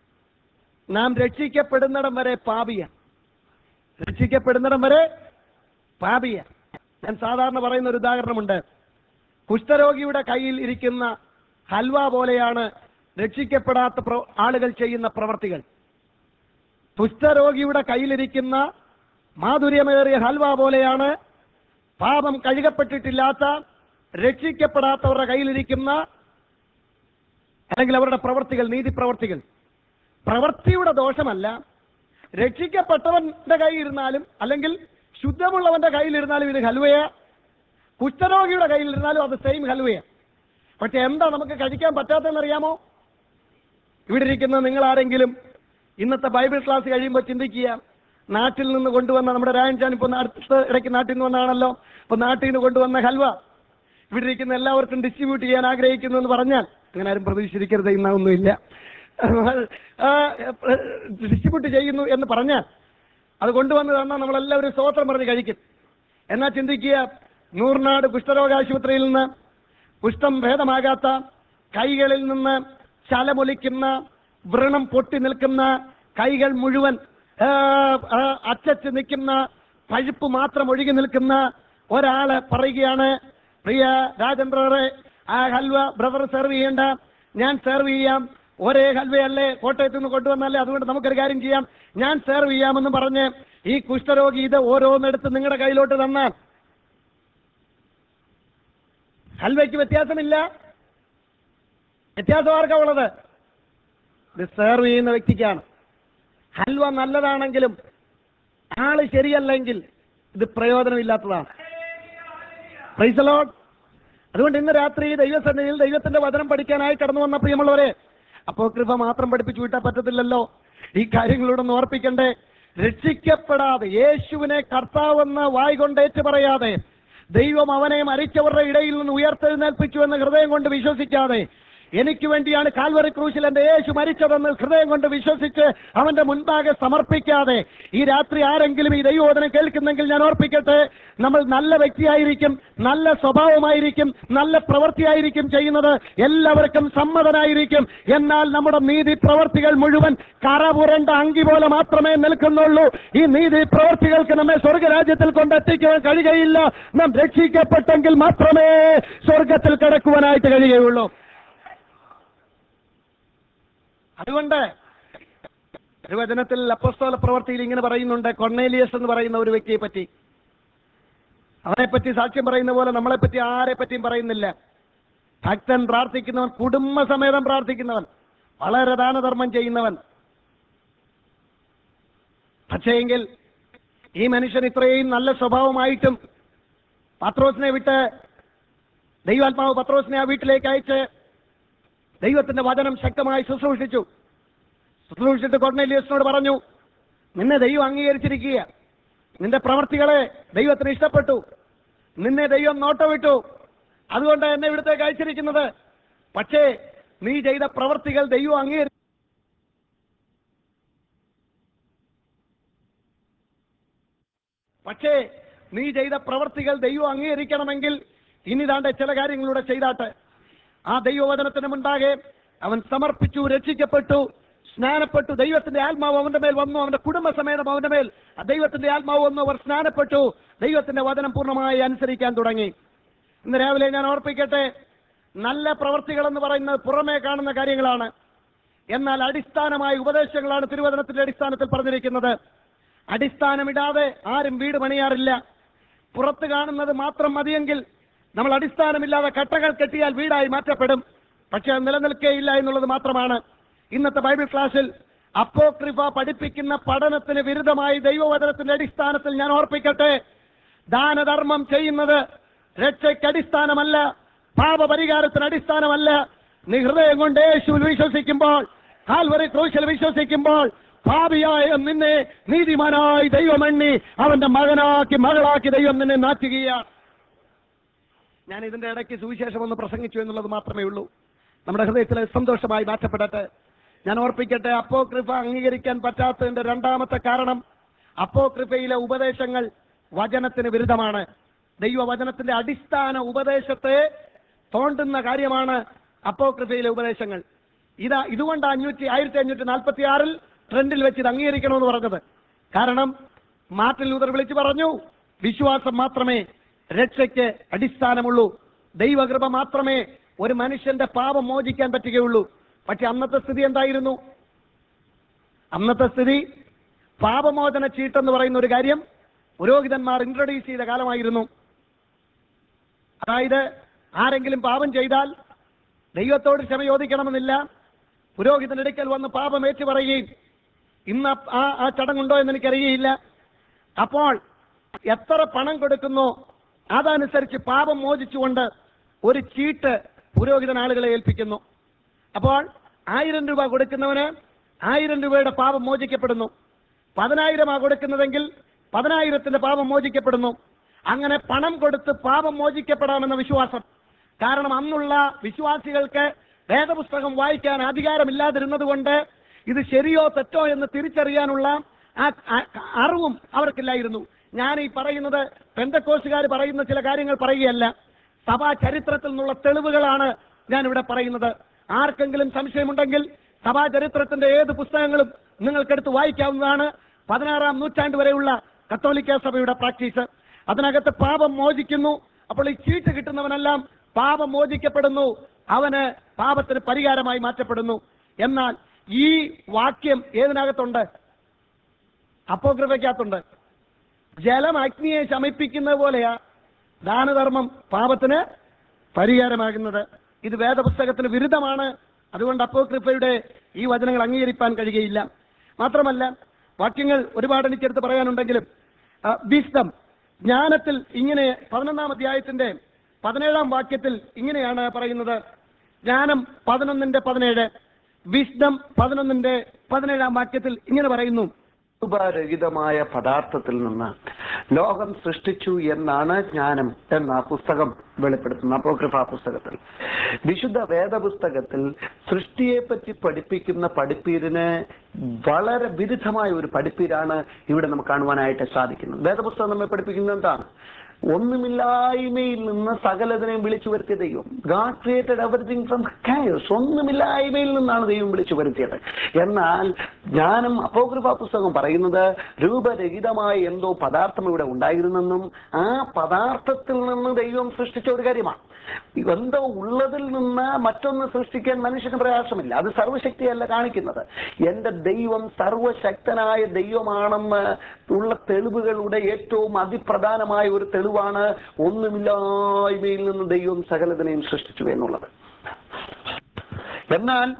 നാം രക്ഷിക്കപ്പെടുന്നിടം വരെ പാപിയ രക്ഷിക്കപ്പെടുന്നിടം വരെ പാപിയ ഞാൻ സാധാരണ പറയുന്ന ഒരു ഉദാഹരണമുണ്ട് കുഷ്ഠരോഗിയുടെ കയ്യിൽ ഇരിക്കുന്ന ഹൽവ പോലെയാണ് രക്ഷിക്കപ്പെടാത്ത പ്ര- ആളുകൾ ചെയ്യുന്ന പ്രവർത്തികൾ കുഷ്ഠരോഗിയുടെ കയ്യിലിരിക്കുന്ന മാധുര്യമേറിയ ഹൽവ പോലെയാണ് പാപം കഴുകപ്പെട്ടിട്ടില്ലാത്ത രക്ഷിക്കപ്പെടാത്തവരുടെ കയ്യിലിരിക്കുന്ന അല്ലെങ്കിൽ അവരുടെ പ്രവർത്തികൾ നീതി പ്രവർത്തികൾ പ്രവൃത്തിയുടെ ദോഷമല്ല രക്ഷിക്കപ്പെട്ടവന്റെ കയ്യിലിരുന്നാലും അല്ലെങ്കിൽ ശുദ്ധമുള്ളവന്റെ കയ്യിലിരുന്നാലും ഇത് ഹൽവയ കുഷ്ഠരോഗിയുടെ കയ്യിലിരുന്നാലും അത് സെയിം ഹൽവയ പക്ഷെ എന്താ നമുക്ക് കഴിക്കാൻ പറ്റാത്തതെന്ന് അറിയാമോ ഇവിടെ ഇരിക്കുന്ന നിങ്ങൾ ആരെങ്കിലും ഇന്നത്തെ ബൈബിൾ ക്ലാസ് കഴിയുമ്പോൾ ചിന്തിക്കുക നാട്ടിൽ നിന്ന് കൊണ്ടുവന്ന നമ്മുടെ രായൻചാൻ ഇപ്പൊ അടുത്ത ഇടയ്ക്ക് നാട്ടിൽ നിന്ന് വന്നതാണല്ലോ അപ്പൊ നാട്ടിൽ നിന്ന് കൊണ്ടുവന്ന ഹൽവ ഇവിടെ ഇരിക്കുന്ന എല്ലാവർക്കും ഡിസ്ട്രിബ്യൂട്ട് ചെയ്യാൻ ആഗ്രഹിക്കുന്നു എന്ന് പറഞ്ഞാൽ അങ്ങനെ ആരും പ്രതീക്ഷിച്ചിരിക്കരുത് ഇന്നൊന്നുമില്ല ഡിസ്ട്രിബ്യൂട്ട് ചെയ്യുന്നു എന്ന് പറഞ്ഞാൽ അത് കൊണ്ടുവന്ന് തന്നാൽ നമ്മളെല്ലാവരും സ്വോത്രം പറഞ്ഞ് കഴിക്കും എന്നാ ചിന്തിക്കുക നൂർനാട് കുഷ്ഠരോഗാശുപത്രിയിൽ നിന്ന് കുഷ്ഠം ഭേദമാകാത്ത കൈകളിൽ നിന്ന് ചലമൊലിക്കുന്ന വ്രണം പൊട്ടി നിൽക്കുന്ന കൈകൾ മുഴുവൻ ആ, ആ, അച്ചച്ച് നിൽക്കുന്ന പഴുപ്പ് മാത്രം ഒഴുകി നിൽക്കുന്ന ഒരാള് പറയുകയാണ് പ്രിയ രാജൻ ബ്രദറെ ആ ഹൽവ ബ്രദർ സെർവ് ചെയ്യണ്ട ഞാൻ സെർവ് ചെയ്യാം ഒരേ ഹൽവയല്ലേ കോട്ടയത്ത് നിന്ന് കൊണ്ടുവന്നല്ലേ അതുകൊണ്ട് നമുക്കൊരു കാര്യം ചെയ്യാം ഞാൻ സെർവ് ചെയ്യാമെന്ന് പറഞ്ഞ് ഈ കുഷ്ഠരോഗി ഇത് ഓരോന്നെടുത്ത് നിങ്ങളുടെ കയ്യിലോട്ട് തന്നാൽ ഹൽവയ്ക്ക് വ്യത്യാസമില്ല വ്യത്യാസം ആർക്കാ ഉള്ളത് ഇത് സെർവ് ചെയ്യുന്ന വ്യക്തിക്കാണ് ഹൽവ നല്ലതാണെങ്കിലും ആള് ശരിയല്ലെങ്കിൽ ഇത് പ്രയോജനമില്ലാത്തതാണ് പ്രൈസ് ലോഡ് അതുകൊണ്ട് ഇന്ന് രാത്രി ദൈവസന്നിധിയിൽ ദൈവത്തിന്റെ വചനം പഠിക്കാനായി കടന്നു വന്ന പ്രിയമുള്ളവരെ അപ്പോ കൃപ മാത്രം പഠിപ്പിച്ചു വിട്ടാൽ പറ്റത്തില്ലല്ലോ ഈ കാര്യങ്ങളോട് ഒന്ന് ഓർപ്പിക്കണ്ടേ രക്ഷിക്കപ്പെടാതെ യേശുവിനെ കർത്താവെന്ന് വായി കൊണ്ട് ഏറ്റു പറയാതെ ദൈവം അവനെ മരിച്ചവരുടെ ഇടയിൽ നിന്ന് ഉയർത്തെഴുന്നേൽപ്പിച്ചു എന്ന് ഹൃദയം കൊണ്ട് വിശ്വസിക്കാതെ എനിക്ക് വേണ്ടിയാണ് കാൽവറി ക്രൂശിൽ എന്റെ യേശു മരിച്ചതെന്ന് ഹൃദയം കൊണ്ട് വിശ്വസിച്ച് അവന്റെ മുൻപാകെ സമർപ്പിക്കാതെ ഈ രാത്രി ആരെങ്കിലും ഈ ദൈവോധനം കേൾക്കുന്നെങ്കിൽ ഞാൻ ഓർപ്പിക്കട്ടെ നമ്മൾ നല്ല വ്യക്തിയായിരിക്കും നല്ല സ്വഭാവമായിരിക്കും നല്ല പ്രവൃത്തിയായിരിക്കും ചെയ്യുന്നത് എല്ലാവർക്കും സമ്മതനായിരിക്കും എന്നാൽ നമ്മുടെ നീതി പ്രവർത്തികൾ മുഴുവൻ കറപുരണ്ട അങ്കി പോലെ മാത്രമേ നിൽക്കുന്നുള്ളൂ ഈ നീതി പ്രവർത്തികൾക്ക് നമ്മെ സ്വർഗരാജ്യത്തിൽ കൊണ്ടെത്തിക്കുവാൻ കഴിയുകയില്ല നാം രക്ഷിക്കപ്പെട്ടെങ്കിൽ മാത്രമേ സ്വർഗത്തിൽ കിടക്കുവാനായിട്ട് കഴിയുകയുള്ളൂ അതുകൊണ്ട് തിരുവചനത്തിൽ അപ്പസ്തോല പ്രവർത്തിയിൽ ഇങ്ങനെ പറയുന്നുണ്ട് കൊർണേലിയസ് എന്ന് പറയുന്ന ഒരു വ്യക്തിയെ പറ്റി അവനെ പറ്റി സാക്ഷ്യം പറയുന്ന പോലെ നമ്മളെ പറ്റി ആരെ പറ്റിയും പറയുന്നില്ല ഭക്തൻ പ്രാർത്ഥിക്കുന്നവൻ കുടുംബസമേതം പ്രാർത്ഥിക്കുന്നവൻ വളരെ ദാനധർമ്മം ചെയ്യുന്നവൻ പക്ഷേയെങ്കിൽ ഈ മനുഷ്യൻ ഇത്രയും നല്ല സ്വഭാവമായിട്ടും പത്രോസിനെ വിട്ട് ദൈവാത്മാവ് പത്രോസിനെ ആ വീട്ടിലേക്ക് അയച്ച് ദൈവത്തിന്റെ വചനം ശക്തമായി ശുശ്രൂഷിച്ചു ശുശ്രൂഷിച്ചിട്ട് കൊർണേലിയസിനോട് പറഞ്ഞു നിന്നെ ദൈവം അംഗീകരിച്ചിരിക്കുക നിന്റെ പ്രവർത്തികളെ ദൈവത്തിന് ഇഷ്ടപ്പെട്ടു നിന്നെ ദൈവം നോട്ടമിട്ടു അതുകൊണ്ട് എന്നെ ഇവിടത്തേക്ക് അയച്ചിരിക്കുന്നത് പക്ഷേ നീ ചെയ്ത പ്രവർത്തികൾ ദൈവം അംഗീകരി പക്ഷേ നീ ചെയ്ത പ്രവർത്തികൾ ദൈവം അംഗീകരിക്കണമെങ്കിൽ ഇനി താണ്ടെ ചില കാര്യങ്ങളിലൂടെ ചെയ്താട്ടെ ആ ദൈവവചനത്തിന് മുൻപാകെ അവൻ സമർപ്പിച്ചു രക്ഷിക്കപ്പെട്ടു സ്നാനപ്പെട്ടു ദൈവത്തിന്റെ ആത്മാവ് അവന്റെ മേൽ വന്നു അവന്റെ കുടുംബസമേതം അവന്റെ മേൽ ആ ദൈവത്തിന്റെ ആത്മാവ് വന്നു അവർ സ്നാനപ്പെട്ടു ദൈവത്തിന്റെ വചനം പൂർണ്ണമായി അനുസരിക്കാൻ തുടങ്ങി ഇന്ന് രാവിലെ ഞാൻ ഓർപ്പിക്കട്ടെ നല്ല പ്രവർത്തികൾ എന്ന് പറയുന്നത് പുറമേ കാണുന്ന കാര്യങ്ങളാണ് എന്നാൽ അടിസ്ഥാനമായ ഉപദേശങ്ങളാണ് തിരുവചനത്തിന്റെ അടിസ്ഥാനത്തിൽ പറഞ്ഞിരിക്കുന്നത് അടിസ്ഥാനമിടാതെ ആരും വീട് പണിയാറില്ല പുറത്ത് കാണുന്നത് മാത്രം മതിയെങ്കിൽ നമ്മൾ അടിസ്ഥാനമില്ലാതെ കട്ടകൾ കെട്ടിയാൽ വീടായി മാറ്റപ്പെടും പക്ഷെ അത് നിലനിൽക്കേയില്ല എന്നുള്ളത് മാത്രമാണ് ഇന്നത്തെ ബൈബിൾ ക്ലാസ്സിൽ അപ്പോക്രിഫ പഠിപ്പിക്കുന്ന പഠനത്തിന് വിരുദ്ധമായി ദൈവവചനത്തിന്റെ അടിസ്ഥാനത്തിൽ ഞാൻ ഓർപ്പിക്കട്ടെ ദാനധർമ്മം ചെയ്യുന്നത് രക്ഷയ്ക്ക് അടിസ്ഥാനമല്ല പാപപരിഹാരത്തിന് അടിസ്ഥാനമല്ല നീ ഹൃദയം കൊണ്ട് യേശുവിൽ വിശ്വസിക്കുമ്പോൾ കാൽവറി ക്രൂശിൽ വിശ്വസിക്കുമ്പോൾ ഭാവിയായ നിന്നെ നീതിമാനായി ദൈവം എണ്ണി അവന്റെ മകനാക്കി മകളാക്കി ദൈവം നിന്നെ നാറ്റുകയാണ് ഞാൻ ഇതിന്റെ ഇടയ്ക്ക് സുവിശേഷം ഒന്ന് പ്രസംഗിച്ചു എന്നുള്ളത് മാത്രമേ ഉള്ളൂ നമ്മുടെ ഹൃദയത്തിൽ സന്തോഷമായി മാറ്റപ്പെടട്ടെ ഞാൻ ഓർപ്പിക്കട്ടെ അപ്പോക്രിഫ അംഗീകരിക്കാൻ പറ്റാത്തതിന്റെ രണ്ടാമത്തെ കാരണം അപ്പോക്രിഫയിലെ ഉപദേശങ്ങൾ വചനത്തിന് വിരുദ്ധമാണ് ദൈവവചനത്തിന്റെ അടിസ്ഥാന ഉപദേശത്തെ തോണ്ടുന്ന കാര്യമാണ് അപ്പോക്രിഫയിലെ ഉപദേശങ്ങൾ ഇതാ ഇതുകൊണ്ട് അഞ്ഞൂറ്റി ആയിരത്തി അഞ്ഞൂറ്റി നാൽപ്പത്തി ആറിൽ ട്രെൻഡിൽ വെച്ച് ഇത് അംഗീകരിക്കണമെന്ന് പറഞ്ഞത് കാരണം മാർട്ടിൻ ലൂതർ വിളിച്ചു പറഞ്ഞു വിശ്വാസം മാത്രമേ രക്ഷയ്ക്ക് അടിസ്ഥാനമുള്ളൂ ദൈവകൃപ മാത്രമേ ഒരു മനുഷ്യന്റെ പാപം മോചിക്കാൻ പറ്റുകയുള്ളൂ പക്ഷെ അന്നത്തെ സ്ഥിതി എന്തായിരുന്നു അന്നത്തെ സ്ഥിതി പാപമോചന ചീട്ടെന്ന് പറയുന്ന ഒരു കാര്യം പുരോഹിതന്മാർ ഇൻട്രൊഡ്യൂസ് ചെയ്ത കാലമായിരുന്നു അതായത് ആരെങ്കിലും പാപം ചെയ്താൽ ദൈവത്തോട് ക്ഷമ ചോദിക്കണമെന്നില്ല പുരോഹിതന്റെ അടുക്കൽ വന്ന് പാപം ഏറ്റു പറയുകയും ഇന്ന് ആ ആ ചടങ്ങുണ്ടോ എന്ന് എനിക്കറിയില്ല അപ്പോൾ എത്ര പണം കൊടുക്കുന്നോ അതനുസരിച്ച് പാപം മോചിച്ചുകൊണ്ട് ഒരു ചീട്ട് പുരോഹിതൻ ആളുകളെ ഏൽപ്പിക്കുന്നു അപ്പോൾ ആയിരം രൂപ കൊടുക്കുന്നവന് ആയിരം രൂപയുടെ പാപം മോചിക്കപ്പെടുന്നു പതിനായിരമാ കൊടുക്കുന്നതെങ്കിൽ പതിനായിരത്തിന്റെ പാപം മോചിക്കപ്പെടുന്നു അങ്ങനെ പണം കൊടുത്ത് പാപം മോചിക്കപ്പെടാമെന്ന വിശ്വാസം കാരണം അന്നുള്ള വിശ്വാസികൾക്ക് വേദപുസ്തകം വായിക്കാൻ അധികാരമില്ലാതിരുന്നത് കൊണ്ട് ഇത് ശരിയോ തെറ്റോ എന്ന് തിരിച്ചറിയാനുള്ള ആ ആ- അറിവും അവർക്കില്ലായിരുന്നു ഞാൻ ഈ പറയുന്നത് പെന്തക്കോസുകാർ പറയുന്ന ചില കാര്യങ്ങൾ പറയുകയല്ല സഭാ ചരിത്രത്തിൽ നിന്നുള്ള തെളിവുകളാണ് ഞാൻ ഇവിടെ പറയുന്നത് ആർക്കെങ്കിലും സംശയമുണ്ടെങ്കിൽ സഭാ ചരിത്രത്തിന്റെ ഏത് പുസ്തകങ്ങളും നിങ്ങൾക്കെടുത്ത് വായിക്കാവുന്നതാണ് പതിനാറാം നൂറ്റാണ്ട് വരെയുള്ള കത്തോലിക്ക സഭയുടെ പ്രാക്ടീസ് അതിനകത്ത് പാപം മോചിക്കുന്നു അപ്പോൾ ഈ ചീട്ട് കിട്ടുന്നവനെല്ലാം പാപം മോചിക്കപ്പെടുന്നു അവന് പാപത്തിന് പരിഹാരമായി മാറ്റപ്പെടുന്നു എന്നാൽ ഈ വാക്യം ഏതിനകത്തുണ്ട് അപ്പോഗ്രഫയ്ക്കകത്തുണ്ട് ജലം അഗ്നിയെ ശമിപ്പിക്കുന്നത് പോലെയാ ദാനധർമ്മം പാപത്തിന് പരിഹാരമാകുന്നത് ഇത് വേദപുസ്തകത്തിന് വിരുദ്ധമാണ് അതുകൊണ്ട് അപ്പോക്രിഫയുടെ ഈ വചനങ്ങൾ അംഗീകരിക്കാൻ കഴിയുകയില്ല മാത്രമല്ല വാക്യങ്ങൾ ഒരുപാട് എനിക്കെടുത്ത് പറയാനുണ്ടെങ്കിലും വിസ്തം ജ്ഞാനത്തിൽ ഇങ്ങനെ പതിനൊന്നാം അധ്യായത്തിന്റെ പതിനേഴാം വാക്യത്തിൽ ഇങ്ങനെയാണ് പറയുന്നത് ജ്ഞാനം പതിനൊന്നിന്റെ പതിനേഴ് വിസ്ഡം പതിനൊന്നിന്റെ പതിനേഴാം വാക്യത്തിൽ ഇങ്ങനെ പറയുന്നു രൂപരഹിതമായ പദാർത്ഥത്തിൽ നിന്ന് ലോകം സൃഷ്ടിച്ചു എന്നാണ് ജ്ഞാനം എന്ന പുസ്തകം വെളിപ്പെടുത്തുന്ന അപ്പോക്രിഫ പുസ്തകത്തിൽ വിശുദ്ധ വേദപുസ്തകത്തിൽ സൃഷ്ടിയെ പറ്റി പഠിപ്പിക്കുന്ന പഠിപ്പീരിന് വളരെ വിരുദ്ധമായ ഒരു പഠിപ്പീരാണ് ഇവിടെ നമുക്ക് കാണുവാനായിട്ട് സാധിക്കുന്നത് വേദപുസ്തകം നമ്മെ പഠിപ്പിക്കുന്നത് എന്താണ് ഒന്നുമില്ലായ്മയിൽ നിന്ന് സകലതിനെയും വിളിച്ചു വരുത്തിയ ദൈവം God created everything from chaos ഒന്നുമില്ലായ്മയിൽ നിന്നാണ് ദൈവം വിളിച്ചു വരുത്തിയത് എന്നാൽ ജ്ഞാനം അപ്പോകൃപ പുസ്തകം പറയുന്നത് രൂപരഹിതമായ എന്തോ പദാർത്ഥം ഇവിടെ ഉണ്ടായിരുന്നെന്നും ആ പദാർത്ഥത്തിൽ നിന്ന് ദൈവം സൃഷ്ടിച്ച ഒരു കാര്യമാണ് എന്തോ ഉള്ളതിൽ നിന്ന് മറ്റൊന്ന് സൃഷ്ടിക്കാൻ മനുഷ്യന് പ്രയാസമില്ല അത് സർവശക്തിയല്ല കാണിക്കുന്നത് എന്റെ ദൈവം സർവശക്തനായ ദൈവമാണെന്ന് ഉള്ള തെളിവുകളുടെ ഏറ്റവും അതിപ്രധാനമായ ഒരു തെളിവാണ് ഒന്നുമില്ലായ്മയിൽ നിന്ന് ദൈവം സകലതിനെയും സൃഷ്ടിച്ചു എന്നുള്ളത് എന്നാൽ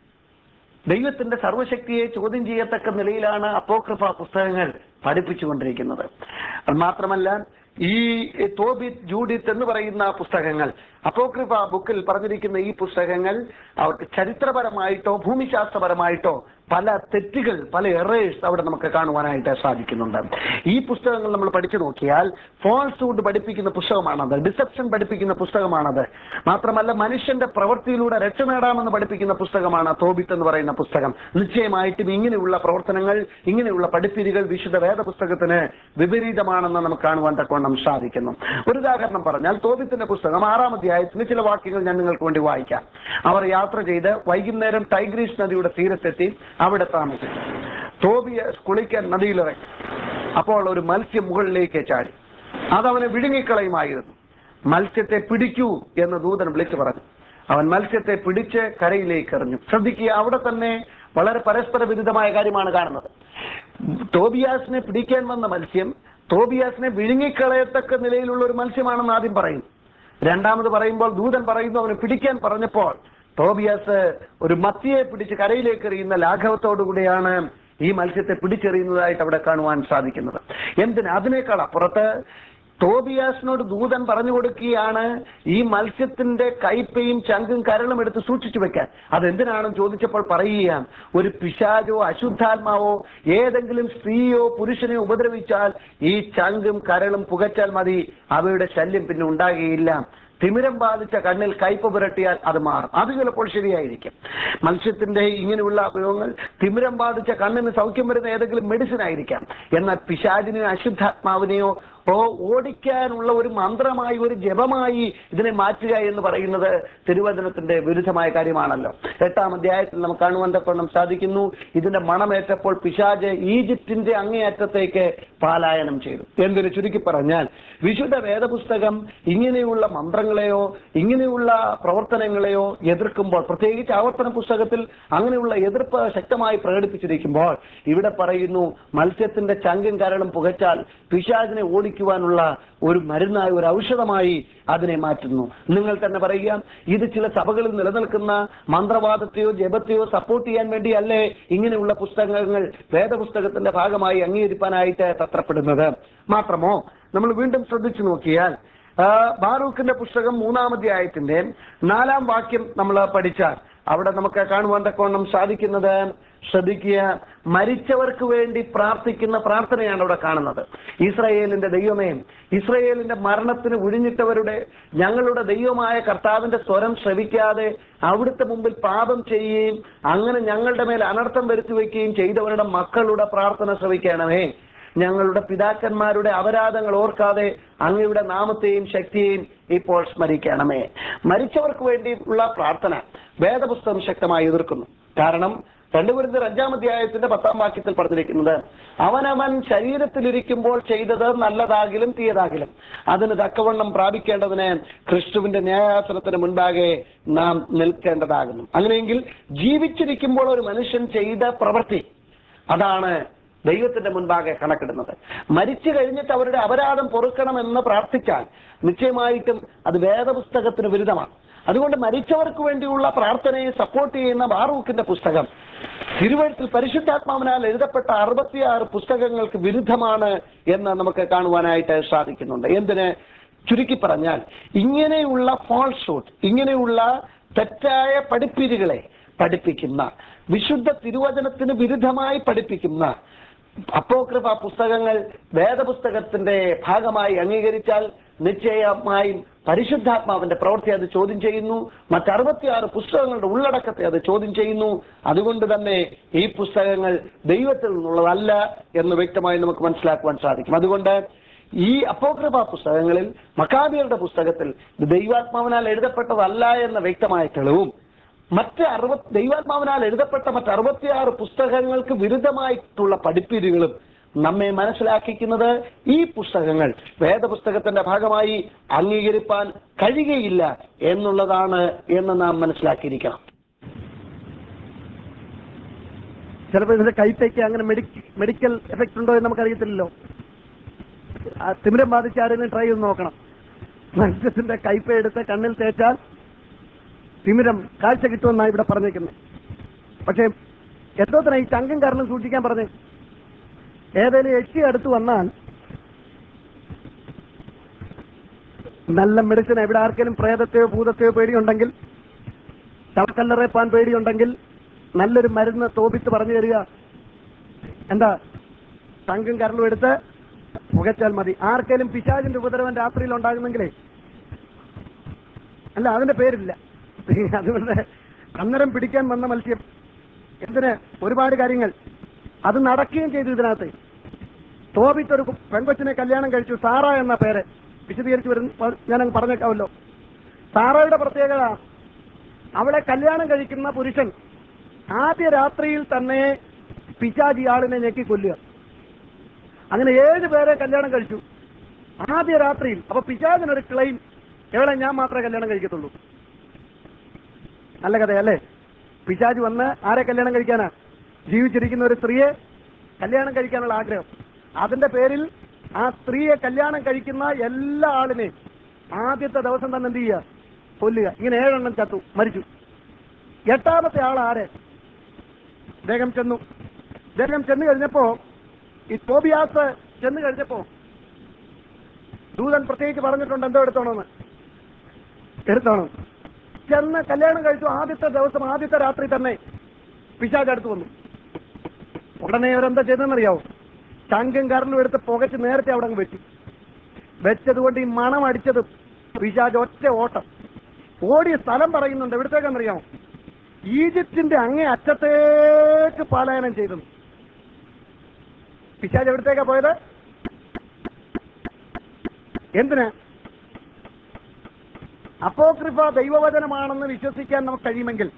ദൈവത്തിന്റെ സർവശക്തിയെ ചോദ്യം ചെയ്യത്തക്ക നിലയിലാണ് അപ്പോക്രിഫ പുസ്തകങ്ങൾ പഠിപ്പിച്ചുകൊണ്ടിരിക്കുന്നത് അത് മാത്രമല്ല ഈ തോബിത് ജൂഡിത്ത് എന്ന് പറയുന്ന പുസ്തകങ്ങൾ അപ്പോക്രിഫ ബുക്കിൽ പറഞ്ഞിരിക്കുന്ന ഈ പുസ്തകങ്ങൾ അവർക്ക് ചരിത്രപരമായിട്ടോ ഭൂമിശാസ്ത്രപരമായിട്ടോ പല തെറ്റുകൾ പല എറേഴ്സ് അവിടെ നമുക്ക് കാണുവാനായിട്ട് സാധിക്കുന്നുണ്ട് ഈ പുസ്തകങ്ങൾ നമ്മൾ പഠിച്ചു നോക്കിയാൽ ഫോൾസ്ഹുഡ് പഠിപ്പിക്കുന്ന പുസ്തകമാണത് ഡിസെപ്ഷൻ പഠിപ്പിക്കുന്ന പുസ്തകമാണത് മാത്രമല്ല മനുഷ്യന്റെ പ്രവൃത്തിയിലൂടെ രക്ഷ നേടാമെന്ന് പഠിപ്പിക്കുന്ന പുസ്തകമാണ് തോബിത്ത് എന്ന് പറയുന്ന പുസ്തകം നിശ്ചയമായിട്ടും ഇങ്ങനെയുള്ള പ്രവർത്തനങ്ങൾ ഇങ്ങനെയുള്ള പഠിപ്പിരികൾ വിശുദ്ധ വേദ പുസ്തകത്തിന് വിപരീതമാണെന്ന് നമുക്ക് കാണുവാൻ തക്കവണ്ണം സാധിക്കുന്നു ഒരു ഉദാഹരണം പറഞ്ഞാൽ തോബിത്തിന്റെ പുസ്തകം ആറാം അധ്യായത്തിന് ചില വാക്യങ്ങൾ ഞാൻ നിങ്ങൾക്ക് വേണ്ടി വായിക്കാം അവർ യാത്ര ചെയ്ത് വൈകുന്നേരം ടൈഗ്രീസ് നദിയുടെ തീരത്തെത്തി അവിടെ താമസിച്ചു തോബിയ കുളിക്കാൻ നദിയിലിറങ്ങി അപ്പോൾ ഒരു മത്സ്യം മുകളിലേക്ക് ചാടി അതവനെ വിഴുങ്ങിക്കളയുമായിരുന്നു മത്സ്യത്തെ പിടിക്കൂ എന്ന് ദൂതൻ വിളിച്ചു പറഞ്ഞു അവൻ മത്സ്യത്തെ പിടിച്ച് കരയിലേക്ക് എറിഞ്ഞു ശ്രദ്ധിക്കുക അവിടെ തന്നെ വളരെ പരസ്പര വിരുദ്ധമായ കാര്യമാണ് കാണുന്നത് തോബിയാസിനെ പിടിക്കാൻ വന്ന മത്സ്യം തോബിയാസിനെ വിഴുങ്ങിക്കളയത്തക്ക നിലയിലുള്ള ഒരു മത്സ്യമാണെന്ന് ആദ്യം പറയുന്നു രണ്ടാമത് പറയുമ്പോൾ ദൂതൻ പറയുന്നു അവനെ പിടിക്കാൻ പറഞ്ഞപ്പോൾ തോബിയാസ് ഒരു മത്തിയെ പിടിച്ച് കരയിലേക്ക് എറിയുന്ന ലാഘവത്തോടുകൂടിയാണ് ഈ മത്സ്യത്തെ പിടിച്ചെറിയുന്നതായിട്ട് അവിടെ കാണുവാൻ സാധിക്കുന്നത് എന്തിന് അതിനേക്കാൾ അപ്പുറത്ത് തോബിയാസിനോട് ദൂതൻ പറഞ്ഞു കൊടുക്കുകയാണ് ഈ മത്സ്യത്തിന്റെ കൈപ്പയും ചങ്കും കരളും എടുത്ത് സൂക്ഷിച്ചു വെക്കാൻ അതെന്തിനാണെന്ന് ചോദിച്ചപ്പോൾ പറയുകയാണ് ഒരു പിശാചോ അശുദ്ധാത്മാവോ ഏതെങ്കിലും സ്ത്രീയോ പുരുഷനെയോ ഉപദ്രവിച്ചാൽ ഈ ചങ്കും കരളും പുകച്ചാൽ മതി അവയുടെ ശല്യം പിന്നെ ഉണ്ടാകുകയില്ല തിമിരം ബാധിച്ച കണ്ണിൽ കയ്പ് പുരട്ടിയാൽ അത് മാറും അത് ചിലപ്പോൾ ശരിയായിരിക്കും മത്സ്യത്തിന്റെ ഇങ്ങനെയുള്ള ഉപയോഗങ്ങൾ തിമിരം ബാധിച്ച കണ്ണിന് സൗഖ്യം വരുന്ന ഏതെങ്കിലും മെഡിസിൻ ആയിരിക്കാം എന്നാൽ പിശാചിനെയോ അശുദ്ധാത്മാവിനെയോ ഓ ഓടിക്കാനുള്ള ഒരു മന്ത്രമായി ഒരു ജപമായി ഇതിനെ മാറ്റുക എന്ന് പറയുന്നത് തിരുവചനത്തിന്റെ വിരുദ്ധമായ കാര്യമാണല്ലോ എട്ടാം അധ്യായത്തിൽ നമുക്ക് കാണുവാൻ തക്കവണ്ണം സാധിക്കുന്നു ഇതിന്റെ മണമേറ്റപ്പോൾ പിശാജ് ഈജിപ്തിന്റെ അങ്ങേയറ്റത്തേക്ക് പാലായനം ചെയ്തു എന്തൊരു ചുരുക്കി പറഞ്ഞാൽ വിശുദ്ധ വേദപുസ്തകം ഇങ്ങനെയുള്ള മന്ത്രങ്ങളെയോ ഇങ്ങനെയുള്ള പ്രവർത്തനങ്ങളെയോ എതിർക്കുമ്പോൾ പ്രത്യേകിച്ച് ആവർത്തന പുസ്തകത്തിൽ അങ്ങനെയുള്ള എതിർപ്പ് ശക്തമായി പ്രകടിപ്പിച്ചിരിക്കുമ്പോൾ ഇവിടെ പറയുന്നു മത്സ്യത്തിന്റെ ചങ്കും കരളും പുകച്ചാൽ പിശാചിനെ ഓടിക്കുവാനുള്ള ഒരു മരുന്നായി ഒരു ഔഷധമായി അതിനെ മാറ്റുന്നു നിങ്ങൾ തന്നെ പറയുക ഇത് ചില സഭകളിൽ നിലനിൽക്കുന്ന മന്ത്രവാദത്തെയോ ജപത്തെയോ സപ്പോർട്ട് ചെയ്യാൻ വേണ്ടിയല്ലേ ഇങ്ങനെയുള്ള പുസ്തകങ്ങൾ വേദപുസ്തകത്തിന്റെ ഭാഗമായി അംഗീകരിക്കാനായിട്ട് തത്രപ്പെടുന്നത് മാത്രമോ നമ്മൾ വീണ്ടും ശ്രദ്ധിച്ചു നോക്കിയാൽ ആ, ബാറൂഖിന്റെ പുസ്തകം മൂന്നാം അധ്യായത്തിന്റെ നാലാം വാക്യം നമ്മൾ പഠിച്ചാൽ അവിടെ നമുക്ക് കാണുവാൻ തക്കവണ്ണം സാധിക്കുന്നത് ശ്രദ്ധിക്കുക മരിച്ചവർക്ക് വേണ്ടി പ്രാർത്ഥിക്കുന്ന പ്രാർത്ഥനയാണ് അവിടെ കാണുന്നത് ഇസ്രയേലിന്റെ ദൈവമേ ഇസ്രയേലിന്റെ മരണത്തിന് ഒഴിഞ്ഞിട്ടവരുടെ ഞങ്ങളുടെ ദൈവമായ കർത്താവിന്റെ സ്വരം ശ്രവിക്കാതെ അവിടുത്തെ മുമ്പിൽ പാപം ചെയ്യുകയും അങ്ങനെ ഞങ്ങളുടെ മേൽ അനർത്ഥം വരുത്തി വയ്ക്കുകയും ചെയ്തവരുടെ മക്കളുടെ പ്രാർത്ഥന ശ്രവിക്കണമേ ഞങ്ങളുടെ പിതാക്കന്മാരുടെ അപരാധങ്ങൾ ഓർക്കാതെ അങ്ങയുടെ നാമത്തെയും ശക്തിയെയും ഇപ്പോൾ സ്മരിക്കണമേ മരിച്ചവർക്ക് വേണ്ടിയുള്ള പ്രാർത്ഥന വേദപുസ്തകം ശക്തമായി എതിർക്കുന്നു കാരണം രണ്ടുപേരുടെ അഞ്ചാം അധ്യായത്തിന്റെ പത്താം വാക്യത്തിൽ പറഞ്ഞിരിക്കുന്നത് അവനവൻ ശരീരത്തിലിരിക്കുമ്പോൾ ചെയ്തത് നല്ലതാകിലും തീയതാകിലും അതിന് തക്കവണ്ണം പ്രാപിക്കേണ്ടതിന് ക്രിസ്തുവിന്റെ ന്യായാസനത്തിന് മുൻപാകെ നാം നിൽക്കേണ്ടതാകുന്നു അങ്ങനെയെങ്കിൽ ജീവിച്ചിരിക്കുമ്പോൾ ഒരു മനുഷ്യൻ ചെയ്ത പ്രവൃത്തി അതാണ് ദൈവത്തിന്റെ മുൻപാകെ കണക്കിടുന്നത് മരിച്ചു കഴിഞ്ഞിട്ട് അവരുടെ അപരാധം പൊറുക്കണമെന്ന് പ്രാർത്ഥിച്ചാൽ നിശ്ചയമായിട്ടും അത് വേദപുസ്തകത്തിന് വിരുദ്ധമാണ് അതുകൊണ്ട് മരിച്ചവർക്ക് വേണ്ടിയുള്ള പ്രാർത്ഥനയെ സപ്പോർട്ട് ചെയ്യുന്ന ബാറൂഖിന്റെ പുസ്തകം തിരുവഴുത്തിൽ പരിശുദ്ധാത്മാവിനാൽ എഴുതപ്പെട്ട അറുപത്തിയാറ് പുസ്തകങ്ങൾക്ക് വിരുദ്ധമാണ് എന്ന് നമുക്ക് കാണുവാനായിട്ട് സാധിക്കുന്നുണ്ട് എന്തിന് ചുരുക്കി പറഞ്ഞാൽ ഇങ്ങനെയുള്ള ഫോൾഷൂട്ട് ഇങ്ങനെയുള്ള തെറ്റായ പഠിപ്പിരികളെ പഠിപ്പിക്കുന്ന വിശുദ്ധ തിരുവചനത്തിന് വിരുദ്ധമായി പഠിപ്പിക്കുന്ന അപ്പോക്രിഫ പുസ്തകങ്ങൾ വേദപുസ്തകത്തിന്റെ ഭാഗമായി അംഗീകരിച്ചാൽ നിശ്ചയമായും പരിശുദ്ധാത്മാവിന്റെ പ്രവൃത്തി അത് ചോദ്യം ചെയ്യുന്നു മറ്ററുപത്തിയാറ് പുസ്തകങ്ങളുടെ ഉള്ളടക്കത്തെ അത് ചോദ്യം ചെയ്യുന്നു അതുകൊണ്ട് തന്നെ ഈ പുസ്തകങ്ങൾ ദൈവത്തിൽ നിന്നുള്ളതല്ല എന്ന് വ്യക്തമായി നമുക്ക് മനസ്സിലാക്കുവാൻ സാധിക്കും അതുകൊണ്ട് ഈ അപ്പോക്രിഫ പുസ്തകങ്ങളിൽ മക്കാബിയരുടെ പുസ്തകത്തിൽ ഇത് ദൈവാത്മാവിനാൽ എഴുതപ്പെട്ടതല്ല എന്ന വ്യക്തമായ തെളിവും മറ്റ് അറുപത് ദൈവാത്മാവിനാൽ എഴുതപ്പെട്ട മറ്റ് അറുപത്തിയാറ് പുസ്തകങ്ങൾക്ക് വിരുദ്ധമായിട്ടുള്ള പഠിപ്പീരുകളും നമ്മെ മനസ്സിലാക്കിക്കുന്നത് ഈ പുസ്തകങ്ങൾ വേദപുസ്തകത്തിന്റെ ഭാഗമായി അംഗീകരിപ്പാൻ കഴിയുകയില്ല എന്നുള്ളതാണ് എന്ന് നാം മനസ്സിലാക്കിയിരിക്കണം ചിലപ്പോൾ ഇതിന്റെ കൈത്തേക്ക് അങ്ങനെ മെഡിക്കൽ എഫക്ട് ഉണ്ടോ എന്ന് നമുക്കറിയത്തില്ലല്ലോ ആ തിമിരം ബാധിച്ച ആരെങ്കിലും ട്രൈ ചെയ്ത് നോക്കണം മനുഷ്യത്തിന്റെ കൈപ്പ എടുത്ത് കണ്ണിൽ തേച്ചാൽ തിമിരം കാഴ്ച കിട്ടുമെന്നാണ് ഇവിടെ പറഞ്ഞേക്കുന്നത് പക്ഷേ എന്തോത്തിനാ ഈ ചങ്കും കാരണം സൂക്ഷിക്കാൻ പറഞ്ഞേ ഏതേലും എച്ചി അടുത്ത് വന്നാൽ നല്ല മെഡിസിൻ ഇവിടെ ആർക്കെങ്കിലും പ്രേതത്തെയോ ഭൂതത്തെയോ പേടിയുണ്ടെങ്കിൽ തവക്കല്ലറേപ്പാൻ പേടിയുണ്ടെങ്കിൽ നല്ലൊരു മരുന്ന് തോപിത്ത് പറഞ്ഞു തരിക എന്താ തങ്കും കരളും എടുത്ത് പുകച്ചാൽ മതി ആർക്കേലും പിശാചിന്റെ ഉപദ്രവം രാത്രിയിൽ ഉണ്ടാകുന്നെങ്കിലേ അല്ല അതിന്റെ പേരില്ല അതുകൊണ്ട് അന്നേരം പിടിക്കാൻ വന്ന മത്സ്യം എന്തിന് ഒരുപാട് കാര്യങ്ങൾ അത് നടക്കുകയും ചെയ്തു ഇതിനകത്ത് തോപിത്ത് ഒരു പെൺകൊച്ചിനെ കല്യാണം കഴിച്ചു സാറ എന്ന പേര് വിശദീകരിച്ചു വരുന്ന ഞാൻ പറഞ്ഞേക്കാവല്ലോ സാറയുടെ പ്രത്യേകത അവളെ കല്യാണം കഴിക്കുന്ന പുരുഷൻ ആദ്യ രാത്രിയിൽ തന്നെ പിശാജി ആളിനെ ഞെക്കി കൊല്ലുക അങ്ങനെ ഏഴ് പേരെ കല്യാണം കഴിച്ചു ആദ്യ രാത്രിയിൽ അപ്പൊ പിശാജിനൊരു ക്ലെയിം എവിടെ ഞാൻ മാത്രമേ കല്യാണം കഴിക്കത്തുള്ളൂ നല്ല കഥയല്ലേ പിശാജ് വന്ന് ആരെ കല്യാണം കഴിക്കാനാ ജീവിച്ചിരിക്കുന്ന ഒരു സ്ത്രീയെ കല്യാണം കഴിക്കാനുള്ള ആഗ്രഹം അതിന്റെ പേരിൽ ആ സ്ത്രീയെ കല്യാണം കഴിക്കുന്ന എല്ലാ ആളിനെയും ആദ്യത്തെ ദിവസം തന്നെ എന്ത് ചെയ്യുക കൊല്ലുക ഇങ്ങനെ ഏഴെണ്ണം ചത്തു മരിച്ചു എട്ടാമത്തെ ആൾ ആരെ അദ്ദേഹം ചെന്നു അദ്ദേഹം ചെന്ന് കഴിഞ്ഞപ്പോ ഈ തോബിയാസ് ചെന്ന് കഴിഞ്ഞപ്പോ ദൂതൻ പ്രത്യേകിച്ച് പറഞ്ഞിട്ടുണ്ട് എന്തോ എടുത്തോണമെന്ന് എടുത്തോണം ചെന്ന് കല്യാണം കഴിച്ചു ആദ്യത്തെ ദിവസം ആദ്യത്തെ രാത്രി തന്നെ പിശാജ് അടുത്ത് വന്നു ഉടനെ അവരെന്താ ചെയ്തെന്നറിയാവോ ചങ്കും കരലും എടുത്ത് പുകച്ച് നേരത്തെ അവിടെ അങ്ങ് വെച്ചു വെച്ചത് കൊണ്ട് ഈ മണം അടിച്ചത് പിശാജ് ഒറ്റ ഓട്ടം ഓടിയ സ്ഥലം പറയുന്നുണ്ട് എവിടത്തേക്കെന്നറിയാമോ ഈജിപ്തിന്റെ അങ്ങേ അറ്റത്തേക്ക് പലായനം ചെയ്തു പിശാജ് എവിടത്തേക്കാ പോയത് എന്തിനാ അപ്പോക്രിഫ ദൈവവചനമാണെന്ന് വിശ്വസിക്കാൻ നമുക്ക് കഴിയുമെങ്കിൽ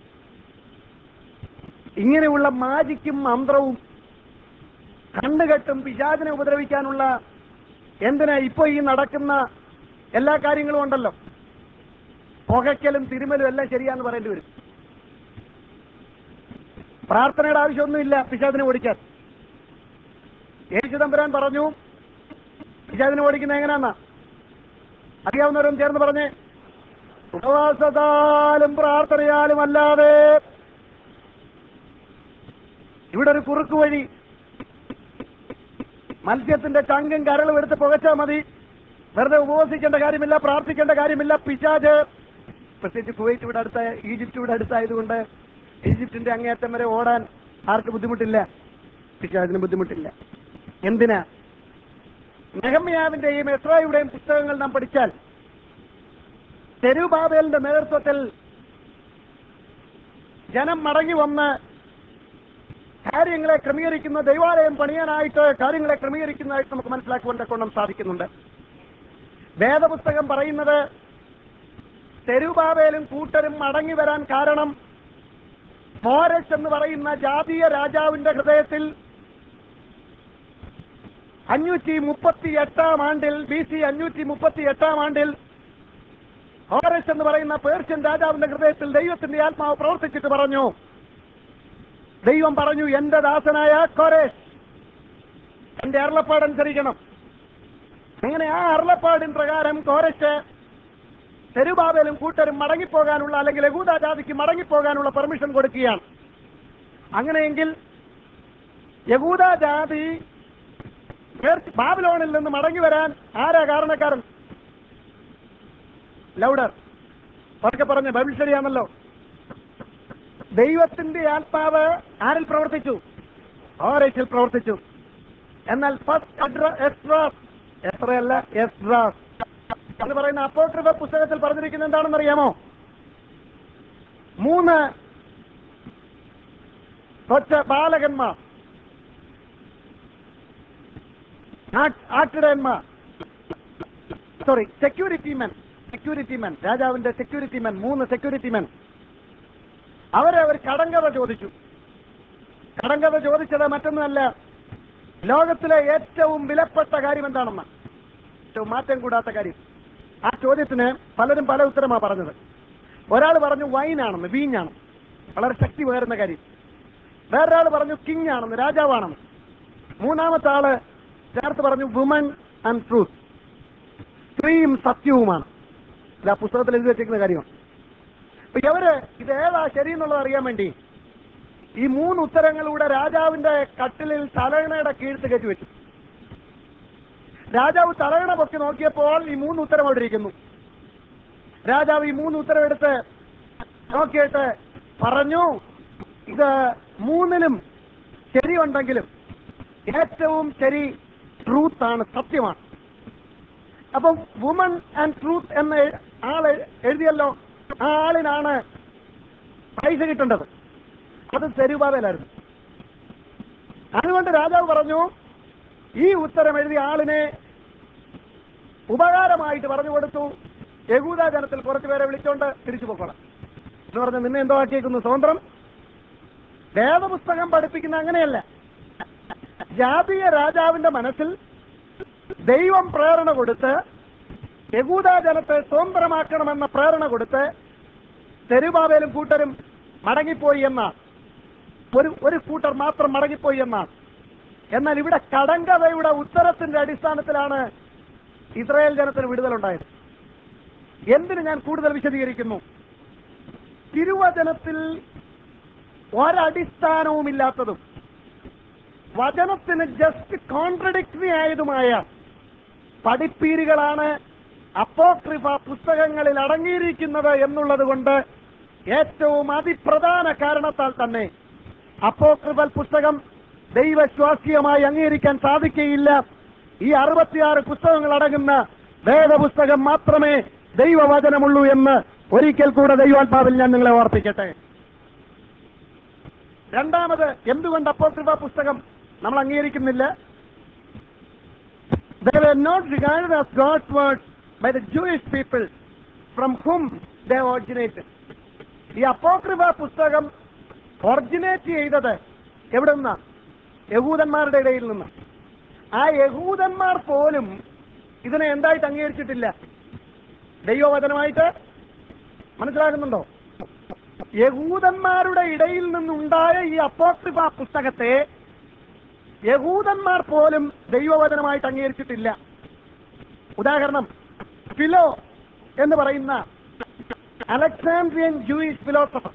ഇങ്ങനെയുള്ള മാജിക്കും മന്ത്രവും കണ്ണുകെട്ടും പിശാചിനെ ഉപദ്രവിക്കാനുള്ള എന്തിനാ ഇപ്പൊ ഈ നടക്കുന്ന എല്ലാ കാര്യങ്ങളും ഉണ്ടല്ലോ പുകയ്ക്കലും തിരുമലും എല്ലാം ശരിയാന്ന് പറയേണ്ടി വരും പ്രാർത്ഥനയുടെ ആവശ്യമൊന്നുമില്ല പിശാചിനെ ഓടിക്കാൻ യേശുദമ്പുരാൻ പറഞ്ഞു പിശാചിനെ ഓടിക്കുന്ന എങ്ങനെയാന്നാ അറിയാവുന്നവരും ചേർന്ന് പറഞ്ഞേ ഉപവാസത്താലും പ്രാർത്ഥനയാലും അല്ലാതെ ഇവിടെ ഒരു കുറുക്ക് വഴി മത്സ്യത്തിന്റെ ചങ്കും കരളും എടുത്ത് പുകച്ചാൽ മതി വെറുതെ ഉപവസിക്കേണ്ട കാര്യമില്ല പ്രാർത്ഥിക്കേണ്ട കാര്യമില്ല പിശാജ് പ്രത്യേകിച്ച് കുവൈറ്റ് ഇവിടെ അടുത്ത ഈജിപ്റ്റ് ഇവിടെ അടുത്തായതുകൊണ്ട് ഈജിപ്തിന്റെ അങ്ങേയറ്റം വരെ ഓടാൻ ആർക്ക് ബുദ്ധിമുട്ടില്ല പിശാജിന് ബുദ്ധിമുട്ടില്ല എന്തിനാ നെഹമ്യാവിന്റെയും എസ്രായുടെയും പുസ്തകങ്ങൾ നാം പഠിച്ചാൽ തെരുബാബേലിന്റെ നേതൃത്വത്തിൽ ജനം മടങ്ങി വന്ന് കാര്യങ്ങളെ ക്രമീകരിക്കുന്ന ദൈവാലയം പണിയാനായിട്ട് കാര്യങ്ങളെ ക്രമീകരിക്കുന്നതായിട്ട് നമുക്ക് മനസ്സിലാക്കുവാൻ കൊണ്ടും സാധിക്കുന്നുണ്ട് വേദപുസ്തകം പറയുന്നത് തെരുബാബേലും കൂട്ടരും മടങ്ങി വരാൻ കാരണം മോരസ് എന്ന് പറയുന്ന ജാതീയ രാജാവിന്റെ ഹൃദയത്തിൽ അഞ്ഞൂറ്റി മുപ്പത്തി എട്ടാം ആണ്ടിൽ ബി സി അഞ്ഞൂറ്റി മുപ്പത്തി എട്ടാം ആണ്ടിൽ ഹോറസ് എന്ന് പറയുന്ന പേർഷ്യൻ രാജാവിന്റെ ഹൃദയത്തിൽ ദൈവത്തിന്റെ ആത്മാവ് പ്രവർത്തിച്ചിട്ട് പറഞ്ഞു ദൈവം പറഞ്ഞു എന്റെ ദാസനായ കോരേഷ് എന്റെ അരുളപ്പാട് അനുസരിക്കണം അങ്ങനെ ആ അരുളപ്പാടിൻ പ്രകാരം കോരശ് തെരുബാബേലും കൂട്ടരും മടങ്ങിപ്പോകാനുള്ള അല്ലെങ്കിൽ യഹൂദ ജാതിക്ക് മടങ്ങിപ്പോകാനുള്ള പെർമിഷൻ കൊടുക്കുകയാണ് അങ്ങനെയെങ്കിൽ യഹൂദ ജാതി പേർ- ബാബിലോണിൽ നിന്ന് മടങ്ങി വരാൻ ആരാ കാരണക്കാരൻ ലൗഡർ പതുക്കെ പറഞ്ഞ ബൈബിൾ ശരിയാണല്ലോ ദൈവത്തിന്റെ ആത്മാവ് ആരിൽ പ്രവർത്തിച്ചു ഓറേറ്റിൽ പ്രവർത്തിച്ചു എന്നാൽ ഫസ്റ്റ് എസ്രാസ് എത്രയല്ല എസ്രാസ് എന്ന് പറയുന്ന അപ്പോക്രിഫ പുസ്തകത്തിൽ പറഞ്ഞിരിക്കുന്നത് എന്താണെന്ന് അറിയാമോ മൂന്ന് കൊച്ച ബാലകന്മാർ ആ- ആട്ടിടയന്മാർ sorry security men security men രാജാവിന്റെ സെക്യൂരിറ്റി മെൻ മൂന്ന് സെക്യൂരിറ്റി മെൻ അവരെ അവർ കടങ്കഥ ചോദിച്ചു കടങ്കഥ ചോദിച്ചത് മറ്റൊന്നുമല്ല ലോകത്തിലെ ഏറ്റവും വിലപ്പെട്ട കാര്യം എന്താണെന്ന് ഏറ്റവും മാറ്റം കൂടാത്ത കാര്യം ആ ചോദ്യത്തിന് പലരും പല ഉത്തരമാണ് പറഞ്ഞത് ഒരാൾ പറഞ്ഞു വൈനാണെന്ന് വീഞ്ഞാണ് വളരെ ശക്തി പകരുന്ന കാര്യം വേറൊരാൾ പറഞ്ഞു കിങ് ആണെന്ന് രാജാവാണെന്ന് മൂന്നാമത്തെ ആള് ചേർത്ത് പറഞ്ഞു വുമൻ ആൻഡ് ട്രൂത്ത് സ്ത്രീയും സത്യവുമാണ് ഇത് ആ പുസ്തകത്തിൽ എഴുതി വെച്ചിരിക്കുന്ന കാര്യമാണ് അപ്പൊ ഇവര് ഇത് ഏതാ ശരി എന്നുള്ളത് അറിയാൻ വേണ്ടി ഈ മൂന്ന് ഉത്തരങ്ങളിലൂടെ രാജാവിന്റെ കട്ടിലിൽ തലയണയുടെ കീഴ്ത്ത് കയറ്റി വെച്ചു രാജാവ് തലയണ പൊക്കി നോക്കിയപ്പോൾ ഈ മൂന്ന് ഉത്തരം അവിടെ ഇരിക്കുന്നു രാജാവ് ഈ മൂന്ന് ഉത്തരം എടുത്ത് നോക്കിയിട്ട് പറഞ്ഞു ഇത് മൂന്നിലും ശരിയുണ്ടെങ്കിലും ഏറ്റവും ശരി ട്രൂത്ത് ആണ് സത്യമാണ് അപ്പം വുമൺ ആൻഡ് ട്രൂത്ത് എന്ന ആള് എഴുതിയല്ലോ ആ ആളിനാണ് പൈസ കിട്ടേണ്ടത് അത് തെരുവാതലായിരുന്നു അതുകൊണ്ട് രാജാവ് പറഞ്ഞു ഈ ഉത്തരം എഴുതിയ ആളിനെ ഉപകാരമായിട്ട് പറഞ്ഞു കൊടുത്തു യഹൂദ ജനത്തിൽ കുറച്ചു പേരെ വിളിച്ചോണ്ട് തിരിച്ചു പോക്കോളാം എന്ന് പറഞ്ഞ് നിന്നെ എന്തോ ആക്കിയേക്കുന്നു സ്വതന്ത്രം വേദപുസ്തകം പഠിപ്പിക്കുന്ന അങ്ങനെയല്ല ജാതീയ രാജാവിന്റെ മനസ്സിൽ ദൈവം പ്രേരണ കൊടുത്ത് യഹൂദ ജനത്തെ സ്വതന്ത്രമാക്കണമെന്ന പ്രേരണ കൊടുത്ത് തെരുവാവേലും കൂട്ടരും മടങ്ങിപ്പോയി എന്നാണ് ഒരു ഒരു കൂട്ടർ മാത്രം മടങ്ങിപ്പോയി എന്നാണ് എന്നാൽ ഇവിടെ കടങ്കഥയുടെ ഉത്തരത്തിന്റെ അടിസ്ഥാനത്തിലാണ് ഇസ്രായേൽ ജനത്തിന് വിടുതലുണ്ടായത് എന്തിന് ഞാൻ കൂടുതൽ വിശദീകരിക്കുന്നു തിരുവചനത്തിൽ ഒരടിസ്ഥാനവുമില്ലാത്തതും വചനത്തിന് ജസ്റ്റ് കോൺട്രഡിക്ടറി ആയതുമായ പഠിപ്പീരുകളാണ് അപ്പോക്രിഫ പുസ്തകങ്ങളിൽ അടങ്ങിയിരിക്കുന്നത് എന്നുള്ളത് കൊണ്ട് ഏറ്റവും അതിപ്രധാന കാരണത്താൽ തന്നെ അപ്പോക്രിഫൽ പുസ്തകം ദൈവശ്വാസീയമായി അംഗീകരിക്കാൻ സാധിക്കുകയില്ല ഈ അറുപത്തിയാറ് പുസ്തകങ്ങൾ അടങ്ങുന്ന വേദപുസ്തകം മാത്രമേ ദൈവവചനമുള്ളൂ എന്ന് ഒരിക്കൽ കൂടെ ദൈവാത്മാവിൽ ഞാൻ നിങ്ങളെ ഓർപ്പിക്കട്ടെ രണ്ടാമത് എന്തുകൊണ്ട് അപ്പോക്രിഫ പുസ്തകം നമ്മൾ അംഗീകരിക്കുന്നില്ല they were not regarded as God's word by the Jewish people from whom they originated. ഈ അപ്പോക്രിഫ പുസ്തകം ഒറിജിനേറ്റ് ചെയ്തത് എവിടെ നിന്നാ യഹൂദന്മാരുടെ ഇടയിൽ നിന്ന് ആ യഹൂദന്മാർ പോലും ഇതിനെ എന്തായിട്ട് അംഗീകരിച്ചിട്ടില്ല ദൈവവചനമായിട്ട് മനസ്സിലാകുന്നുണ്ടോ യഹൂദന്മാരുടെ ഇടയിൽ നിന്നുണ്ടായ ഈ അപ്പോക്രിഫ പുസ്തകത്തെ യഹൂദന്മാർ പോലും ദൈവവചനമായിട്ട് അംഗീകരിച്ചിട്ടില്ല ഉദാഹരണം ഫിലോ എന്ന് പറയുന്ന അലക്സാൻഡ്രിയൻ ജൂയിഷ് ഫിലോസഫർ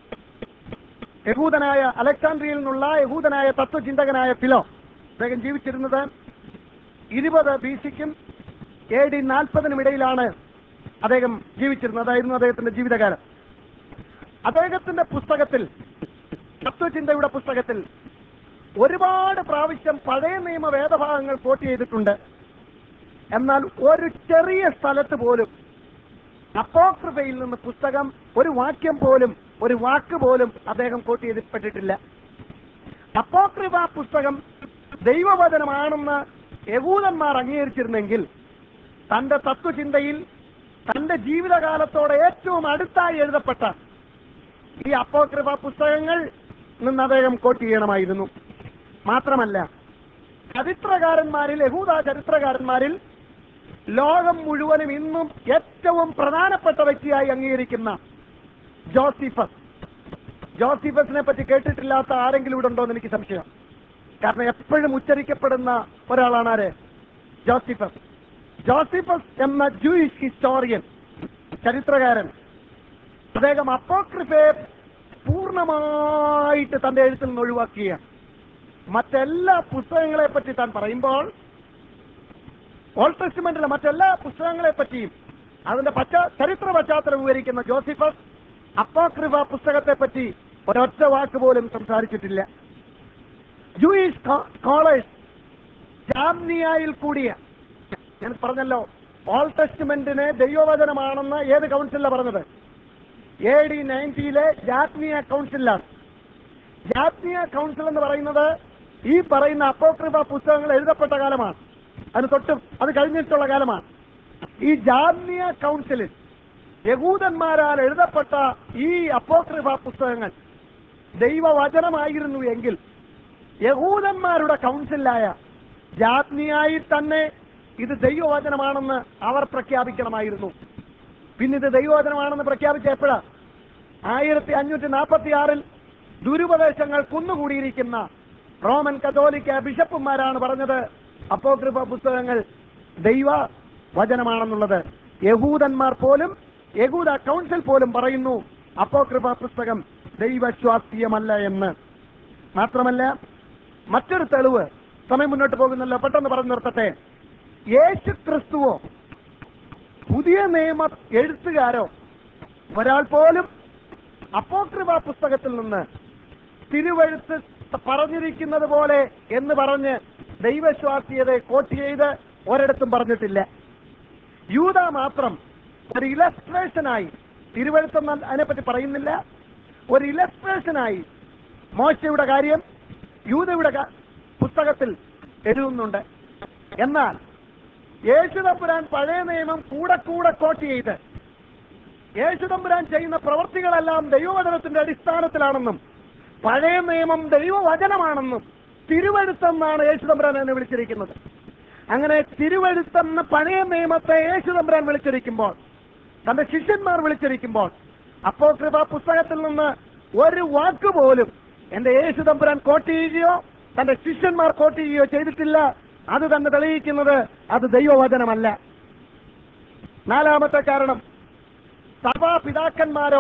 യഹൂദനായ അലക്സാൻഡ്രിയയിൽ നിന്നുള്ള യഹൂദനായ തത്വചിന്തകനായ ഫിലോ അദ്ദേഹം ജീവിച്ചിരുന്നത് ഇരുപത് ബി സിക്കും എ ഡി നാൽപ്പതിനും ഇടയിലാണ് അദ്ദേഹം ജീവിച്ചിരുന്നത് അതായിരുന്നു അദ്ദേഹത്തിന്റെ ജീവിതകാലം അദ്ദേഹത്തിന്റെ പുസ്തകത്തിൽ തത്വചിന്തയുടെ പുസ്തകത്തിൽ ഒരുപാട് പ്രാവശ്യം പഴയ നിയമ വേദഭാഗങ്ങൾ കോട്ട് ചെയ്തിട്ടുണ്ട് എന്നാൽ ഒരു ചെറിയ സ്ഥലത്ത് പോലും അപ്പോക്രിഫയിൽ നിന്ന് പുസ്തകം ഒരു വാക്യം പോലും ഒരു വാക്ക് പോലും അദ്ദേഹം കോട്ട് ചെയ്തിപ്പെട്ടിട്ടില്ല അപ്പോക്രിഫ പുസ്തകം ദൈവവചനമാണെന്ന് യഹൂദന്മാർ അംഗീകരിച്ചിരുന്നെങ്കിൽ തന്റെ തത്വചിന്തയിൽ തന്റെ ജീവിതകാലത്തോടെ ഏറ്റവും അടുത്തായി എഴുതപ്പെട്ട ഈ അപ്പോക്രിഫ പുസ്തകങ്ങൾ നിന്ന് അദ്ദേഹം കോട്ട് ചെയ്യണമായിരുന്നു മാത്രമല്ല ചരിത്രകാരന്മാരിൽ യഹൂദ ചരിത്രകാരന്മാരിൽ ലോകം മുഴുവനും ഇന്നും ഏറ്റവും പ്രധാനപ്പെട്ട വ്യക്തിയായി അംഗീകരിക്കുന്ന ജോസിഫസ് ജോസിഫസിനെ പറ്റി കേട്ടിട്ടില്ലാത്ത ആരെങ്കിലും ഇവിടെ ഉണ്ടോ എന്ന് എനിക്ക് സംശയം കാരണം എപ്പോഴും ഉച്ചരിക്കപ്പെടുന്ന ഒരാളാണ് ആര് ജോസിഫസ് ജോസിഫസ് എന്ന ജൂയിഷ് ഹിസ്റ്റോറിയൻ ചരിത്രകാരൻ അദ്ദേഹം അപ്പോക്രിഫയെ പൂർണ്ണമായിട്ട് തന്റെ എഴുത്തിൽ നിന്ന് ഒഴിവാക്കുകയാണ് മറ്റെല്ലാ പുസ്തകങ്ങളെ പറ്റി താൻ പറയുമ്പോൾ ഓൾഡ് ടെസ്റ്റ്മെന്റിലെ മറ്റെല്ലാ പുസ്തകങ്ങളെ പറ്റിയും അതിന്റെ പശ്ചാ ചരിത്ര പശ്ചാത്തലം വിവരിക്കുന്ന ജോസിഫസ് അപ്പോക്രിഫ പുസ്തകത്തെ പറ്റി ഒരൊറ്റ വാക്ക് പോലും സംസാരിച്ചിട്ടില്ല ജൂയിഷ് സ്കോളേഴ്സ് ജാമ്നിയായിൽ കൂടിയ ഞാൻ പറഞ്ഞല്ലോ ഓൾ ടെസ്റ്റ്മെന്റിനെ ദൈവവചനമാണെന്ന് ഏത് കൗൺസിലാണ് പറഞ്ഞത് എ ഡി നയൻറ്റിയിലെ ജാത്മീയ കൗൺസിലാണ് ജാത്മീയ കൗൺസിൽ എന്ന് പറയുന്നത് ഈ പറയുന്ന അപ്പോക്രിഫ പുസ്തകങ്ങൾ എഴുതപ്പെട്ട കാലമാണ് അതിന് തൊട്ടും അത് കഴിഞ്ഞിട്ടുള്ള കാലമാണ് ഈ ജാത്മീയ കൗൺസിലിൽ യഹൂദന്മാരാൽ എഴുതപ്പെട്ട ഈ അപ്പോക്രിഫ പുസ്തകങ്ങൾ ദൈവവചനമായിരുന്നു എങ്കിൽ യഹൂദന്മാരുടെ കൗൺസിലായ ജാത്മീയായി തന്നെ ഇത് ദൈവവചനമാണെന്ന് അവർ പ്രഖ്യാപിക്കണമായിരുന്നു പിന്നെ ഇത് ദൈവവചനമാണെന്ന് പ്രഖ്യാപിച്ച എപ്പോഴാ ആയിരത്തി അഞ്ഞൂറ്റി നാൽപ്പത്തി ആറിൽ ദുരുപദേശങ്ങൾ കുന്നുകൂടിയിരിക്കുന്ന റോമൻ കത്തോലിക്ക ബിഷപ്പുമാരാണ് പറഞ്ഞത് അപ്പോക്രിഫ പുസ്തകങ്ങൾ ദൈവ വചനമാണെന്നുള്ളത് യഹൂദന്മാർ പോലും യഹൂദ കൗൺസിൽ പോലും പറയുന്നു അപ്പോക്രിഫ പുസ്തകം ദൈവശ്വാസ്തീയമല്ല എന്ന് മാത്രമല്ല മറ്റൊരു തെളിവ് സമയം മുന്നോട്ട് പോകുന്നല്ലോ പെട്ടെന്ന് പറഞ്ഞു നിർത്തട്ടെ യേശു ക്രിസ്തുവോ പുതിയ നിയമ എഴുത്തുകാരോ ഒരാൾ പോലും അപ്പോക്രിഫ പുസ്തകത്തിൽ നിന്ന് തിരുവഴുത്ത് പറഞ്ഞിരിക്കുന്നത് പോലെ എന്ന് പറഞ്ഞ് ദൈവശ്വാസ്യതയെ കോട്ട് ചെയ്ത് ഒരിടത്തും പറഞ്ഞിട്ടില്ല യൂത മാത്രം ഒരു ഇലസ്ട്രേഷനായി തിരുവഴുത്തെന്ന് അതിനെപ്പറ്റി പറയുന്നില്ല ഒരു ഇലസ്ട്രേഷനായി മോശയുടെ കാര്യം യൂതയുടെ ക- പുസ്തകത്തിൽ എഴുതുന്നുണ്ട് എന്നാൽ യേശുതമ്പുരാൻ പഴയ നിയമം കൂടെ കൂടെ കോട്ട് ചെയ്ത് യേശുതമ്പുരാൻ ചെയ്യുന്ന പ്രവർത്തികളെല്ലാം ദൈവവചനത്തിന്റെ അടിസ്ഥാനത്തിലാണെന്നും പഴയ നിയമം ദൈവവചനമാണെന്നും തിരുവഴുത്തെന്നാണ് യേശുതമ്പുരാൻ എന്നെ വിളിച്ചിരിക്കുന്നത് അങ്ങനെ തിരുവഴുത്തെന്ന പഴയ നിയമത്തെ യേശുതമ്പുരാൻ വിളിച്ചിരിക്കുമ്പോൾ തന്റെ ശിഷ്യന്മാർ വിളിച്ചിരിക്കുമ്പോൾ അപ്പോ കൃപ പുസ്തകത്തിൽ നിന്ന് ഒരു വാക്ക് പോലും എന്റെ യേശുതമ്പുരാൻ കോട്ട് ചെയ്യുകയോ തന്റെ ശിഷ്യന്മാർ കോട്ട് ചെയ്യുകയോ ചെയ്തിട്ടില്ല അത് തന്നെ തെളിയിക്കുന്നത് അത് ദൈവവചനമല്ല നാലാമത്തെ കാരണം സഭാ പിതാക്കന്മാരോ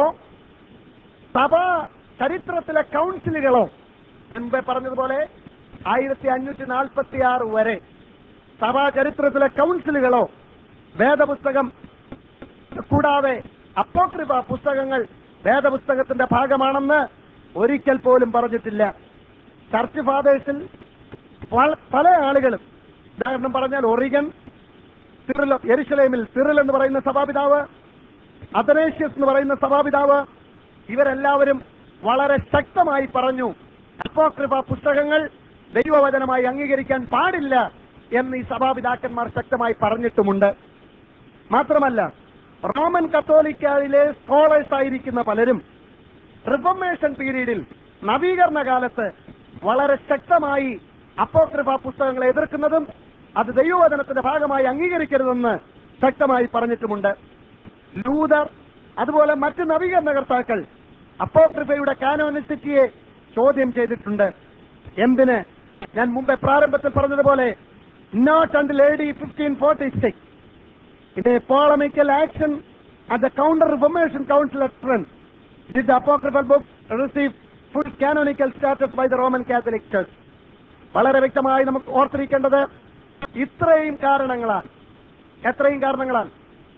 സഭാ ചരിത്രത്തിലെ കൗൺസിലുകളോ മുൻപേ പറഞ്ഞതുപോലെ ആയിരത്തി അഞ്ഞൂറ്റി നാൽപ്പത്തി ആറ് വരെ സഭാ ചരിത്രത്തിലെ കൗൺസിലുകളോ വേദപുസ്തകം കൂടാതെ അപ്പോക്രിഫ പുസ്തകങ്ങൾ വേദപുസ്തകത്തിന്റെ ഭാഗമാണെന്ന് ഒരിക്കൽ പോലും പറഞ്ഞിട്ടില്ല ചർച്ച് ഫാദേഴ്സിൽ പല- പല ആളുകളും ഉദാഹരണം പറഞ്ഞാൽ ഒറിഗൻ സിറിൽ യെരുശലേമിൽ സിറിൽ എന്ന് പറയുന്ന സഭാപിതാവ് അഥനേഷ്യസ് എന്ന് പറയുന്ന സഭാപിതാവ് ഇവരെല്ലാവരും വളരെ ശക്തമായി പറഞ്ഞു അപ്പോക്രിഫ പുസ്തകങ്ങൾ ദൈവവചനമായി അംഗീകരിക്കാൻ പാടില്ല എന്ന് ഈ സഭാപിതാക്കന്മാർ ശക്തമായി പറഞ്ഞിട്ടുമുണ്ട് മാത്രമല്ല റോമൻ കത്തോലിക്കയിലെ സ്കോളേഴ്സ് ആയിരിക്കുന്ന പലരും റിഫർമേഷൻ പീരീഡിൽ നവീകരണ കാലത്ത് വളരെ ശക്തമായി അപ്പോക്രിഫ പുസ്തകങ്ങളെ എതിർക്കുന്നതും അത് ദൈവവചനത്തിന്റെ ഭാഗമായി അംഗീകരിക്കരുതെന്ന് ശക്തമായി പറഞ്ഞിട്ടുമുണ്ട് ലൂതർ അതുപോലെ മറ്റ് നവീകരണകർത്താക്കൾ അപ്പോക്രിഫയുടെ കാനോനിസിറ്റിയെ ചോദ്യം ചെയ്തിട്ടുണ്ട് എന്തിന് ഞാൻ മുമ്പേ പ്രാരംഭത്തിൽ പറഞ്ഞതുപോലെ not until A D fifteen forty six In a polemical action at the Counter Reformation Council at Trent, did the apocryphal book receive full canonical status by the Roman Catholic Church? വളരെ വ്യക്തമായി നമുക്ക് ഓർത്തിരിക്കേണ്ടത് ഇത്രയും കാരണങ്ങളാൽ എത്രയും കാരണങ്ങളാൽ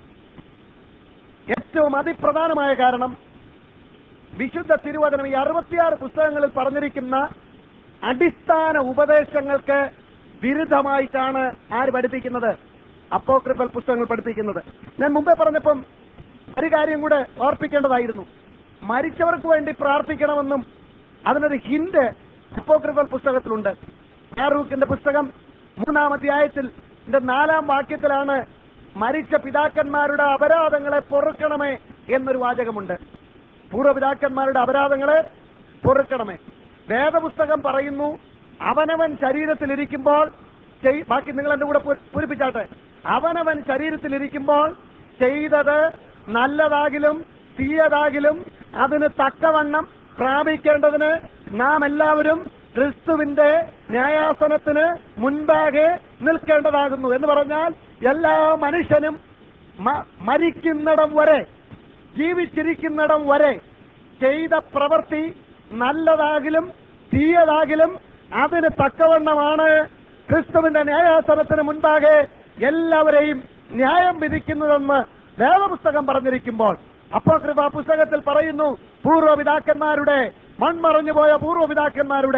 ഏറ്റവും അതിപ്രധാനമായ കാരണം വിശുദ്ധ തിരുവചനം ഈ അറുപത്തിയാറ് പുസ്തകങ്ങളിൽ പറഞ്ഞിരിക്കുന്ന അടിസ്ഥാന ഉപദേശങ്ങൾക്ക് വിരുദ്ധമായിട്ടാണ് ആര് പഠിപ്പിക്കുന്നത് അപ്പോക്രിഫൽ പുസ്തകങ്ങൾ പഠിപ്പിക്കുന്നത് ഞാൻ മുമ്പേ പറഞ്ഞപ്പം ഒരു കാര്യം കൂടെ ഓർപ്പിക്കേണ്ടതായിരുന്നു മരിച്ചവർക്ക് വേണ്ടി പ്രാർത്ഥിക്കണമെന്നും അതിനൊരു ഹിന്റ് അപ്പോക്രിഫൽ പുസ്തകത്തിലുണ്ട് ഫാറൂഖിന്റെ പുസ്തകം മൂന്നാം അധ്യായത്തിൽ ഇതിന്റെ നാലാം വാക്യത്തിലാണ് മരിച്ച പിതാക്കന്മാരുടെ അപരാധങ്ങളെ പൊറുക്കണമേ എന്നൊരു വാചകമുണ്ട് പൂർവ്വപിതാക്കന്മാരുടെ അപരാധങ്ങളെ പൊറുക്കണമേ വേദപുസ്തകം പറയുന്നു അവനവൻ ശരീരത്തിലിരിക്കുമ്പോൾ ചെയ്- ബാക്കി നിങ്ങൾ എന്റെ കൂടെ പു- പൂരിപ്പിച്ചാട്ടെ അവനവൻ ശരീരത്തിലിരിക്കുമ്പോൾ ചെയ്തത് നല്ലതാകിലും തീയതാകിലും അതിന് തക്കവണ്ണം പ്രാപിക്കേണ്ടതിന് നാം എല്ലാവരും ക്രിസ്തുവിന്റെ ന്യായാസനത്തിന് മുൻപാകെ നിൽക്കേണ്ടതാകുന്നു എന്ന് പറഞ്ഞാൽ എല്ലാ മനുഷ്യനും മ- മരിക്കുന്നിടം വരെ ജീവിച്ചിരിക്കുന്നിടം വരെ ചെയ്ത പ്രവൃത്തി നല്ലതാകിലും തീയതാകിലും അതിന് തക്കവണ്ണമാണ് ക്രിസ്തുവിന്റെ ന്യായാസനത്തിന് മുൻപാകെ എല്ലാവരെയും ന്യായം വിധിക്കുന്നതെന്ന് വേദപുസ്തകം പറഞ്ഞിരിക്കുമ്പോൾ അപ്പോക്രിഫ പുസ്തകത്തിൽ പറയുന്നു പൂർവ്വപിതാക്കന്മാരുടെ മൺമറഞ്ഞു പോയ പൂർവ്വപിതാക്കന്മാരുടെ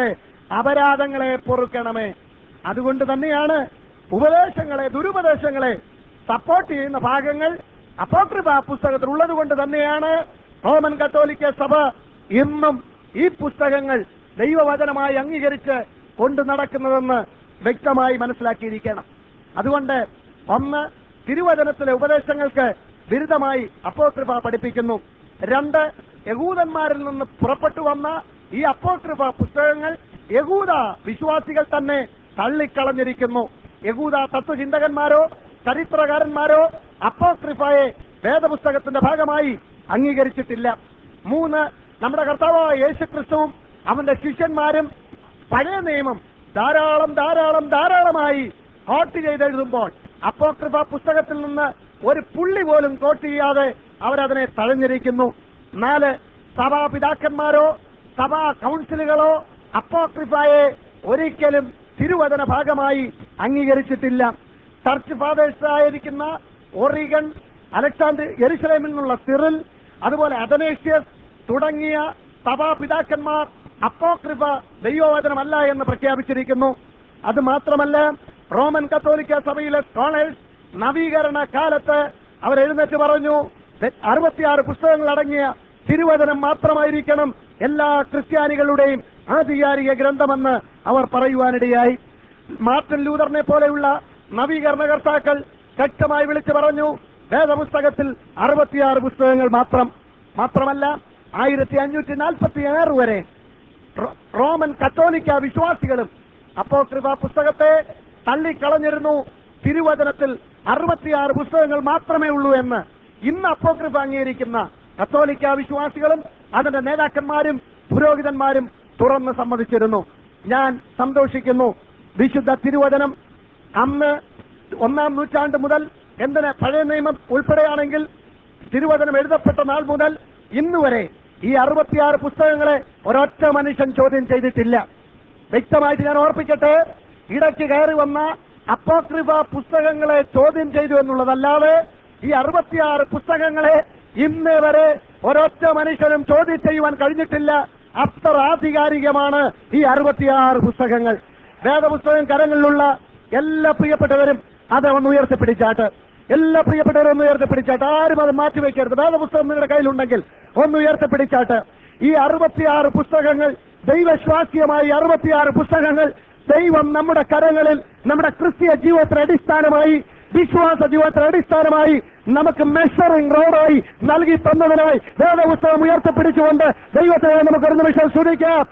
അപരാധങ്ങളെ പൊറുക്കണമേ അതുകൊണ്ട് തന്നെയാണ് ഉപദേശങ്ങളെ ദുരുപദേശങ്ങളെ സപ്പോർട്ട് ചെയ്യുന്ന ഭാഗങ്ങൾ അപ്പോക്രിഫ പുസ്തകത്തിൽ ഉള്ളത് കൊണ്ട് തന്നെയാണ് റോമൻ കത്തോലിക്ക സഭ ഇന്നും ഈ പുസ്തകങ്ങൾ ദൈവവചനമായി അംഗീകരിച്ച് കൊണ്ടു നടക്കുന്നതെന്ന് വ്യക്തമായി മനസ്സിലാക്കിയിരിക്കണം അതുകൊണ്ട് ഒന്ന് തിരുവചനത്തിലെ ഉപദേശങ്ങൾക്ക് വിരുദ്ധമായി അപ്പോക്രിഫ പഠിപ്പിക്കുന്നു രണ്ട് യഹൂദന്മാരിൽ നിന്ന് പുറപ്പെട്ടു വന്ന ഈ അപ്പോക്രിഫ പുസ്തകങ്ങൾ യഹൂദ വിശ്വാസികൾ തന്നെ തള്ളിക്കളഞ്ഞിരിക്കുന്നു യഹൂദ തത്വചിന്തകന്മാരോ ചരിത്രകാരന്മാരോ അപ്പോക്രിഫയെ വേദപുസ്തകത്തിന്റെ ഭാഗമായി അംഗീകരിച്ചിട്ടില്ല മൂന്ന് നമ്മുടെ കർത്താവായ യേശു ക്രിസ്തുവും അവന്റെ ശിഷ്യന്മാരും പഴയ നിയമം ധാരാളം ധാരാളം ധാരാളമായി കോട്ട് ചെയ്തെഴുതുമ്പോൾ അപ്പോക്രിഫ പുസ്തകത്തിൽ നിന്ന് ഒരു പുള്ളി പോലും കോട്ട് ചെയ്യാതെ അവരതിനെ തഴഞ്ഞിരിക്കുന്നു നാല് സഭാപിതാക്കന്മാരോ സഭാ കൗൺസിലുകളോ അപ്പോക്രിഫയെ ഒരിക്കലും തിരുവചന ഭാഗമായി അംഗീകരിച്ചിട്ടില്ല ചർച്ച് ഫാദേഴ്സ് ആയിരിക്കുന്ന ഒറിഗൺ അലക്സാണ്ടർ യെരുസലേമിൽ നിന്നുള്ള സിറിൽ അതുപോലെ അഥനേഷ്യസ് തുടങ്ങിയ സഭാപിതാക്കന്മാർ അപ്പോക്രിഫ ദൈവവചനമല്ല എന്ന് പ്രഖ്യാപിച്ചിരിക്കുന്നു അത് മാത്രമല്ല റോമൻ കത്തോലിക്ക സഭയിലെ സ്കോളേഴ്സ് നവീകരണ കാലത്ത് അവർ എഴുന്നേറ്റ് പറഞ്ഞു അറുപത്തിയാറ് പുസ്തകങ്ങൾ അടങ്ങിയ തിരുവചനം മാത്രമായിരിക്കണം എല്ലാ ക്രിസ്ത്യാനികളുടെയും ആധികാരിക ഗ്രന്ഥമെന്ന് അവർ പറയുവാനിടയായി മാർട്ടിൻ ലൂതറിനെ പോലെയുള്ള നവീകരണകർത്താക്കൾ ശക്തമായി വിളിച്ചു പറഞ്ഞു വേദപുസ്തകത്തിൽ അറുപത്തിയാറ് പുസ്തകങ്ങൾ മാത്രം മാത്രമല്ല ആയിരത്തി അഞ്ഞൂറ്റി നാൽപ്പത്തി ആറ് വരെ റോ- റോമൻ കത്തോലിക്ക വിശ്വാസികളും അപ്പോക്രിഫ പുസ്തകത്തെ തള്ളിക്കളഞ്ഞിരുന്നു തിരുവചനത്തിൽ അറുപത്തിയാറ് പുസ്തകങ്ങൾ മാത്രമേ ഉള്ളൂ എന്ന് ഇന്ന് അപ്പോക്രിഫ അംഗീകരിക്കുന്ന കത്തോലിക്ക വിശ്വാസികളും അതിന്റെ നേതാക്കന്മാരും പുരോഹിതന്മാരും തുറന്ന് സമ്മതിച്ചിരുന്നു ഞാൻ സന്തോഷിക്കുന്നു വിശുദ്ധ തിരുവചനം അന്ന് ഒന്നാം നൂറ്റാണ്ട് മുതൽ എന്തിന് പഴയ നിയമം ഉൾപ്പെടെയാണെങ്കിൽ തിരുവചനം എഴുതപ്പെട്ട നാൾ മുതൽ ഇന്ന് വരെ ഈ അറുപത്തിയാറ് പുസ്തകങ്ങളെ ഒരൊറ്റ മനുഷ്യൻ ചോദ്യം ചെയ്തിട്ടില്ല വ്യക്തമായിട്ട് ഞാൻ ഓർപ്പിക്കട്ടെ ഇടയ്ക്ക് കയറി വന്ന അപ്പോക്രിഫ പുസ്തകങ്ങളെ ചോദ്യം ചെയ്തു എന്നുള്ളതല്ലാതെ ഈ അറുപത്തിയാറ് പുസ്തകങ്ങളെ ഇന്ന് വരെ ഒരൊറ്റ മനുഷ്യനും ചോദ്യം ചെയ്യുവാൻ കഴിഞ്ഞിട്ടില്ല അത്ര ആധികാരികമാണ് ഈ അറുപത്തിയാറ് പുസ്തകങ്ങൾ വേദപുസ്തകം കരങ്ങളിലുള്ള എല്ലാ പ്രിയപ്പെട്ടവരും അത് ഒന്ന് ഉയർത്തിപ്പിടിച്ചാട്ട് എല്ലാ പ്രിയപ്പെട്ടവരും ഒന്ന് ഉയർത്തിപ്പിടിച്ചാട്ട് ആരും അത് മാറ്റിവെക്കരുത് വേദപുസ്തകം നിങ്ങളുടെ കയ്യിലുണ്ടെങ്കിൽ ഒന്ന് ഉയർത്തിപ്പിടിച്ചാട്ട് ഈ അറുപത്തിയാറ് പുസ്തകങ്ങൾ ദൈവശ്വാസ്യമായി അറുപത്തിയാറ് പുസ്തകങ്ങൾ ദൈവം നമ്മുടെ കരങ്ങളിൽ നമ്മുടെ ക്രിസ്തീയ ജീവിതത്തിന് അടിസ്ഥാനമായി വിശ്വാസ ജീവിതത്തിന് അടിസ്ഥാനമായി നമുക്ക് മെഷറിംഗ് റോഡായി നൽകി തന്നതിനായി വേദപുസ്തകം ഉയർത്തിപ്പിടിച്ചുകൊണ്ട് ദൈവത്തെ നമുക്ക് ഒരു നിമിഷം സ്തുതിക്കാം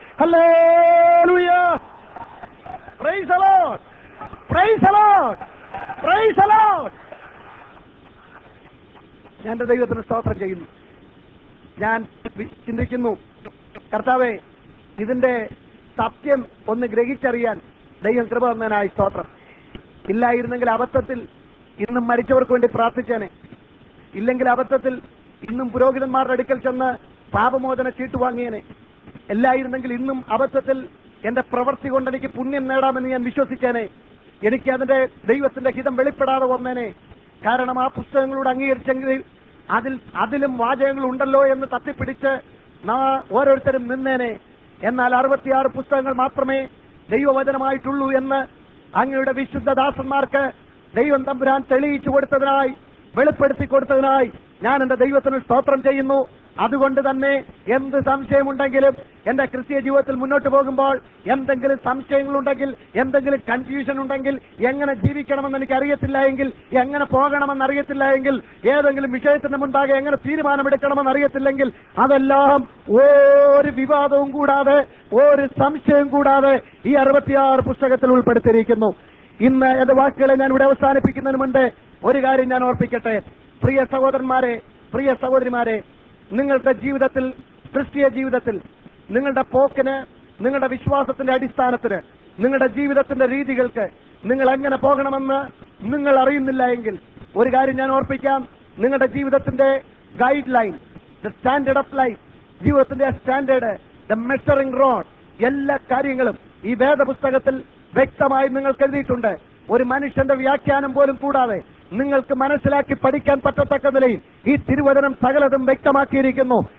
ഹല്ലേലൂയ Praise the Lord. Praise the Lord. Praise the Lord. ഞാൻ എന്റെ ദൈവത്തിന് സ്തോത്രം ചെയ്യുന്നു ഞാൻ വി- ചിന്തിക്കുന്നു കർത്താവെ ഇതിന്റെ സത്യം ഒന്ന് ഗ്രഹിച്ചറിയാൻ ദൈവം കൃപ തന്നതിനായി സ്തോത്രം ഇല്ലായിരുന്നെങ്കിൽ അബദ്ധത്തിൽ ഇന്നും മരിച്ചവർക്ക് വേണ്ടി പ്രാർത്ഥിച്ചേനെ ഇല്ലെങ്കിൽ അബദ്ധത്തിൽ ഇന്നും പുരോഹിതന്മാരുടെ അടുക്കൽ ചെന്ന് പാപമോചന ചീട്ട് വാങ്ങിയേനെ എല്ലായിരുന്നെങ്കിൽ ഇന്നും അബദ്ധത്തിൽ എന്റെ പ്രവൃത്തി കൊണ്ട് എനിക്ക് പുണ്യം നേടാമെന്ന് ഞാൻ വിശ്വസിച്ചേനെ എനിക്ക് അതിന്റെ ദൈവത്തിന്റെ ഹിതം വെളിപ്പെടാതെ വന്നേനെ കാരണം ആ പുസ്തകങ്ങളോട് അംഗീകരിച്ചെങ്കിൽ അതിൽ അതിലും വാചകങ്ങൾ ഉണ്ടല്ലോ എന്ന് തത്തിപ്പിടിച്ച് നാ ഓരോരുത്തരും നിന്നേനെ എന്നാൽ അറുപത്തിയാറ് പുസ്തകങ്ങൾ മാത്രമേ ദൈവവചനമായിട്ടുള്ളൂ എന്ന് അങ്ങയുടെ വിശുദ്ധ ദാസന്മാർക്ക് ദൈവം തമ്പുരാൻ തെളിയിച്ചു കൊടുത്തതിനായി വെളിപ്പെടുത്തി കൊടുത്തതിനായി ഞാൻ എന്റെ ദൈവത്തിന് സ്തോത്രം ചെയ്യുന്നു അതുകൊണ്ട് തന്നെ എന്ത് സംശയമുണ്ടെങ്കിലും എന്റെ ക്രിസ്തീയ ജീവിതത്തിൽ മുന്നോട്ട് പോകുമ്പോൾ എന്തെങ്കിലും സംശയങ്ങളുണ്ടെങ്കിൽ എന്തെങ്കിലും കൺഫ്യൂഷൻ ഉണ്ടെങ്കിൽ എങ്ങനെ ജീവിക്കണമെന്ന് എനിക്ക് അറിയത്തില്ല എങ്കിൽ എങ്ങനെ പോകണമെന്ന് അറിയത്തില്ല എങ്കിൽ ഏതെങ്കിലും വിഷയത്തിന് മുൻപാകെ എങ്ങനെ തീരുമാനമെടുക്കണമെന്ന് അറിയത്തില്ലെങ്കിൽ അതെല്ലാം ഒരു വിവാദവും കൂടാതെ ഒരു സംശയവും കൂടാതെ ഈ അറുപത്തിയാറ് പുസ്തകത്തിൽ ഉൾപ്പെടുത്തിയിരിക്കുന്നു ഇന്ന് എന്റെ വാക്കുകളെ ഞാൻ ഇവിടെ അവസാനിപ്പിക്കുന്നതിന് മുമ്പ് ഒരു കാര്യം ഞാൻ ഓർപ്പിക്കട്ടെ പ്രിയ സഹോദരന്മാരെ പ്രിയ സഹോദരിമാരെ നിങ്ങളുടെ ജീവിതത്തിൽ ക്രിസ്തീയ ജീവിതത്തിൽ നിങ്ങളുടെ പോക്കിന് നിങ്ങളുടെ വിശ്വാസത്തിന്റെ അടിസ്ഥാനത്തിന് നിങ്ങളുടെ ജീവിതത്തിന്റെ രീതികൾക്ക് നിങ്ങൾ എങ്ങനെ പോകണമെന്ന് നിങ്ങൾ അറിയുന്നില്ല എങ്കിൽ ഒരു കാര്യം ഞാൻ ഓർപ്പിക്കാം നിങ്ങളുടെ ജീവിതത്തിന്റെ guideline the standard of life ജീവിതത്തിന്റെ സ്റ്റാൻഡേർഡ് ദ മെഷറിംഗ് റോഡ് എല്ലാ കാര്യങ്ങളും ഈ വേദപുസ്തകത്തിൽ വ്യക്തമായി നിങ്ങൾക്ക് എഴുതിയിട്ടുണ്ട് ഒരു മനുഷ്യന്റെ വ്യാഖ്യാനം പോലും കൂടാതെ നിങ്ങൾക്ക് മനസ്സിലാക്കി പഠിക്കാൻ പറ്റത്തക്ക നിലയിൽ ഈ തിരുവചനം സകലതും വ്യക്തമാക്കിയിരിക്കുന്നു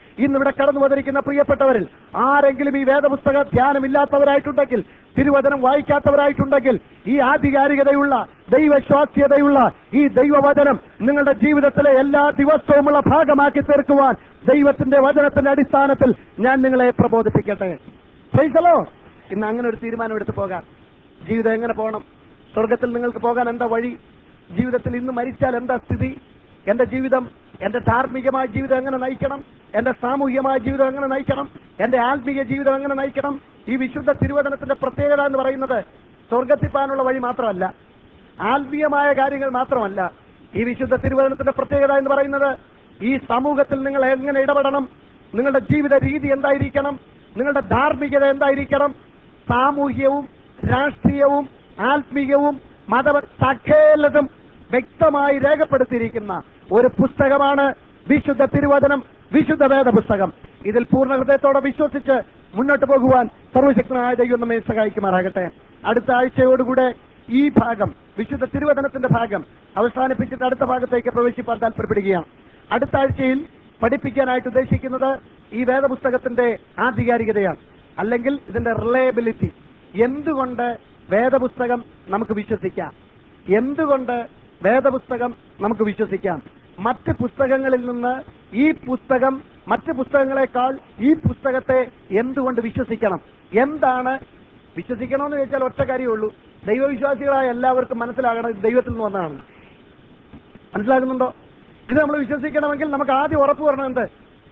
ഇന്നിവിടെ കടന്നു വന്നിരിക്കുന്ന പ്രിയപ്പെട്ടവരിൽ ആരെങ്കിലും ഈ വേദപുസ്തക ധ്യാനമില്ലാത്തവരായിട്ടുണ്ടെങ്കിൽ തിരുവചനം വായിക്കാത്തവരായിട്ടുണ്ടെങ്കിൽ ഈ ആധികാരികതയുള്ള ദൈവശ്വാസ്യതയുള്ള ഈ ദൈവവചനം നിങ്ങളുടെ ജീവിതത്തിലെ എല്ലാ ദിവസവുമുള്ള ഭാഗമാക്കി തീർക്കുവാൻ ദൈവത്തിന്റെ വചനത്തിന്റെ അടിസ്ഥാനത്തിൽ ഞാൻ നിങ്ങളെ പ്രബോധിപ്പിക്കട്ടെ ഫൈസലോ ഇന്ന് അങ്ങനെ ഒരു തീരുമാനം എടുത്തു പോകാം ജീവിതം എങ്ങനെ പോകണം സ്വർഗത്തിൽ നിങ്ങൾക്ക് പോകാൻ എന്താ വഴി ജീവിതത്തിൽ ഇന്ന് മരിച്ചാൽ എന്താ സ്ഥിതി എന്റെ ജീവിതം എന്റെ ധാർമ്മികമായ ജീവിതം എങ്ങനെ നയിക്കണം എന്റെ സാമൂഹികമായ ജീവിതം എങ്ങനെ നയിക്കണം എന്റെ ആത്മീയ ജീവിതം എങ്ങനെ നയിക്കണം ഈ വിശുദ്ധ തിരുവചനത്തിന്റെ പ്രത്യേകത എന്ന് പറയുന്നത് സ്വർഗത്തിൽ പോകാനുള്ള വഴി മാത്രമല്ല ആത്മീയമായ കാര്യങ്ങൾ മാത്രമല്ല ഈ വിശുദ്ധ തിരുവചനത്തിന്റെ പ്രത്യേകത എന്ന് പറയുന്നത് ഈ സമൂഹത്തിൽ നിങ്ങൾ എങ്ങനെ ഇടപെടണം നിങ്ങളുടെ ജീവിത രീതി എന്തായിരിക്കണം നിങ്ങളുടെ ധാർമ്മികത എന്തായിരിക്കണം സാമൂഹ്യവും രാഷ്ട്രീയവും ആത്മീയവും മത സകലതും വ്യക്തമായി രേഖപ്പെടുത്തിയിരിക്കുന്ന ഒരു പുസ്തകമാണ് വിശുദ്ധ തിരുവചനം വിശുദ്ധ വേദ പുസ്തകം ഇതിൽ പൂർണ്ണ ഹൃദയത്തോടെ വിശ്വസിച്ച് മുന്നോട്ട് പോകുവാൻ സർവശക്തനായ ദൈവം നമ്മെ സഹായിക്കുമാറാകട്ടെ അടുത്ത ആഴ്ചയോടുകൂടെ ഈ ഭാഗം വിശുദ്ധ തിരുവചനത്തിന്റെ ഭാഗം അവസാനിപ്പിച്ചിട്ട് അടുത്ത ഭാഗത്തേക്ക് പ്രവേശിപ്പാൻ താല്പര്യപ്പെടുകയാണ് അടുത്ത ആഴ്ചയിൽ പഠിപ്പിക്കാനായിട്ട് ഉദ്ദേശിക്കുന്നത് ഈ വേദപുസ്തകത്തിന്റെ ആധികാരികതയാണ് അല്ലെങ്കിൽ ഇതിന്റെ റിലയബിലിറ്റി എന്തുകൊണ്ട് വേദപുസ്തകം നമുക്ക് വിശ്വസിക്കാം എന്തുകൊണ്ട് വേദപുസ്തകം നമുക്ക് വിശ്വസിക്കാം മറ്റ് പുസ്തകങ്ങളിൽ നിന്ന് ഈ പുസ്തകം മറ്റ് പുസ്തകങ്ങളെക്കാൾ ഈ പുസ്തകത്തെ എന്തുകൊണ്ട് വിശ്വസിക്കണം എന്താണ് വിശ്വസിക്കണമെന്ന് ചോദിച്ചാൽ ഒറ്റ കാര്യമേ ഉള്ളൂ ദൈവവിശ്വാസികളായ എല്ലാവർക്കും മനസ്സിലാകണം ഇത് ദൈവത്തിൽ നിന്ന് വന്നതാണ് മനസ്സിലാകുന്നുണ്ടോ ഇത് നമ്മൾ വിശ്വസിക്കണമെങ്കിൽ നമുക്ക് ആദ്യം ഉറപ്പ് വരണം എന്ത്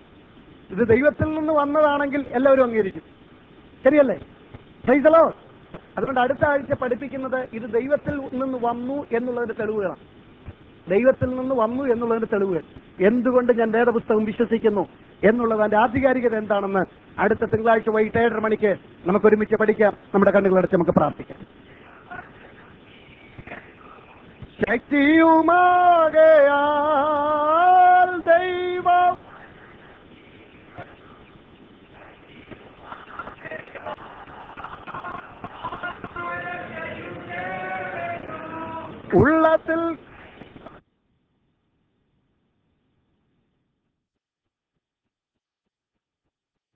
ഇത് ദൈവത്തിൽ നിന്ന് വന്നതാണെങ്കിൽ എല്ലാവരും അംഗീകരിക്കും ശരിയല്ലേ പ്രൈസലോ അതുകൊണ്ട് അടുത്ത ആഴ്ച പഠിപ്പിക്കുന്നത് ഇത് ദൈവത്തിൽ നിന്ന് വന്നു എന്നുള്ളതിന്റെ തെളിവുകളാണ് ദൈവത്തിൽ നിന്ന് വന്നു എന്നുള്ളതിന്റെ തെളിവുകൾ എന്തുകൊണ്ട് ഞാൻ വേദപുസ്തകം വിശ്വസിക്കുന്നു എന്നുള്ളത് അതിന്റെ ആധികാരികത എന്താണെന്ന് അടുത്ത തിങ്കളാഴ്ച വൈകിട്ട് ഏഴര മണിക്ക് നമുക്ക് ഒരുമിച്ച് പഠിക്കാം നമ്മുടെ കണ്ണുകളടച്ച് നമുക്ക് പ്രാർത്ഥിക്കാം ശക്തിയുമാകയാൽ ദൈവം ഉള്ളത്തിൽ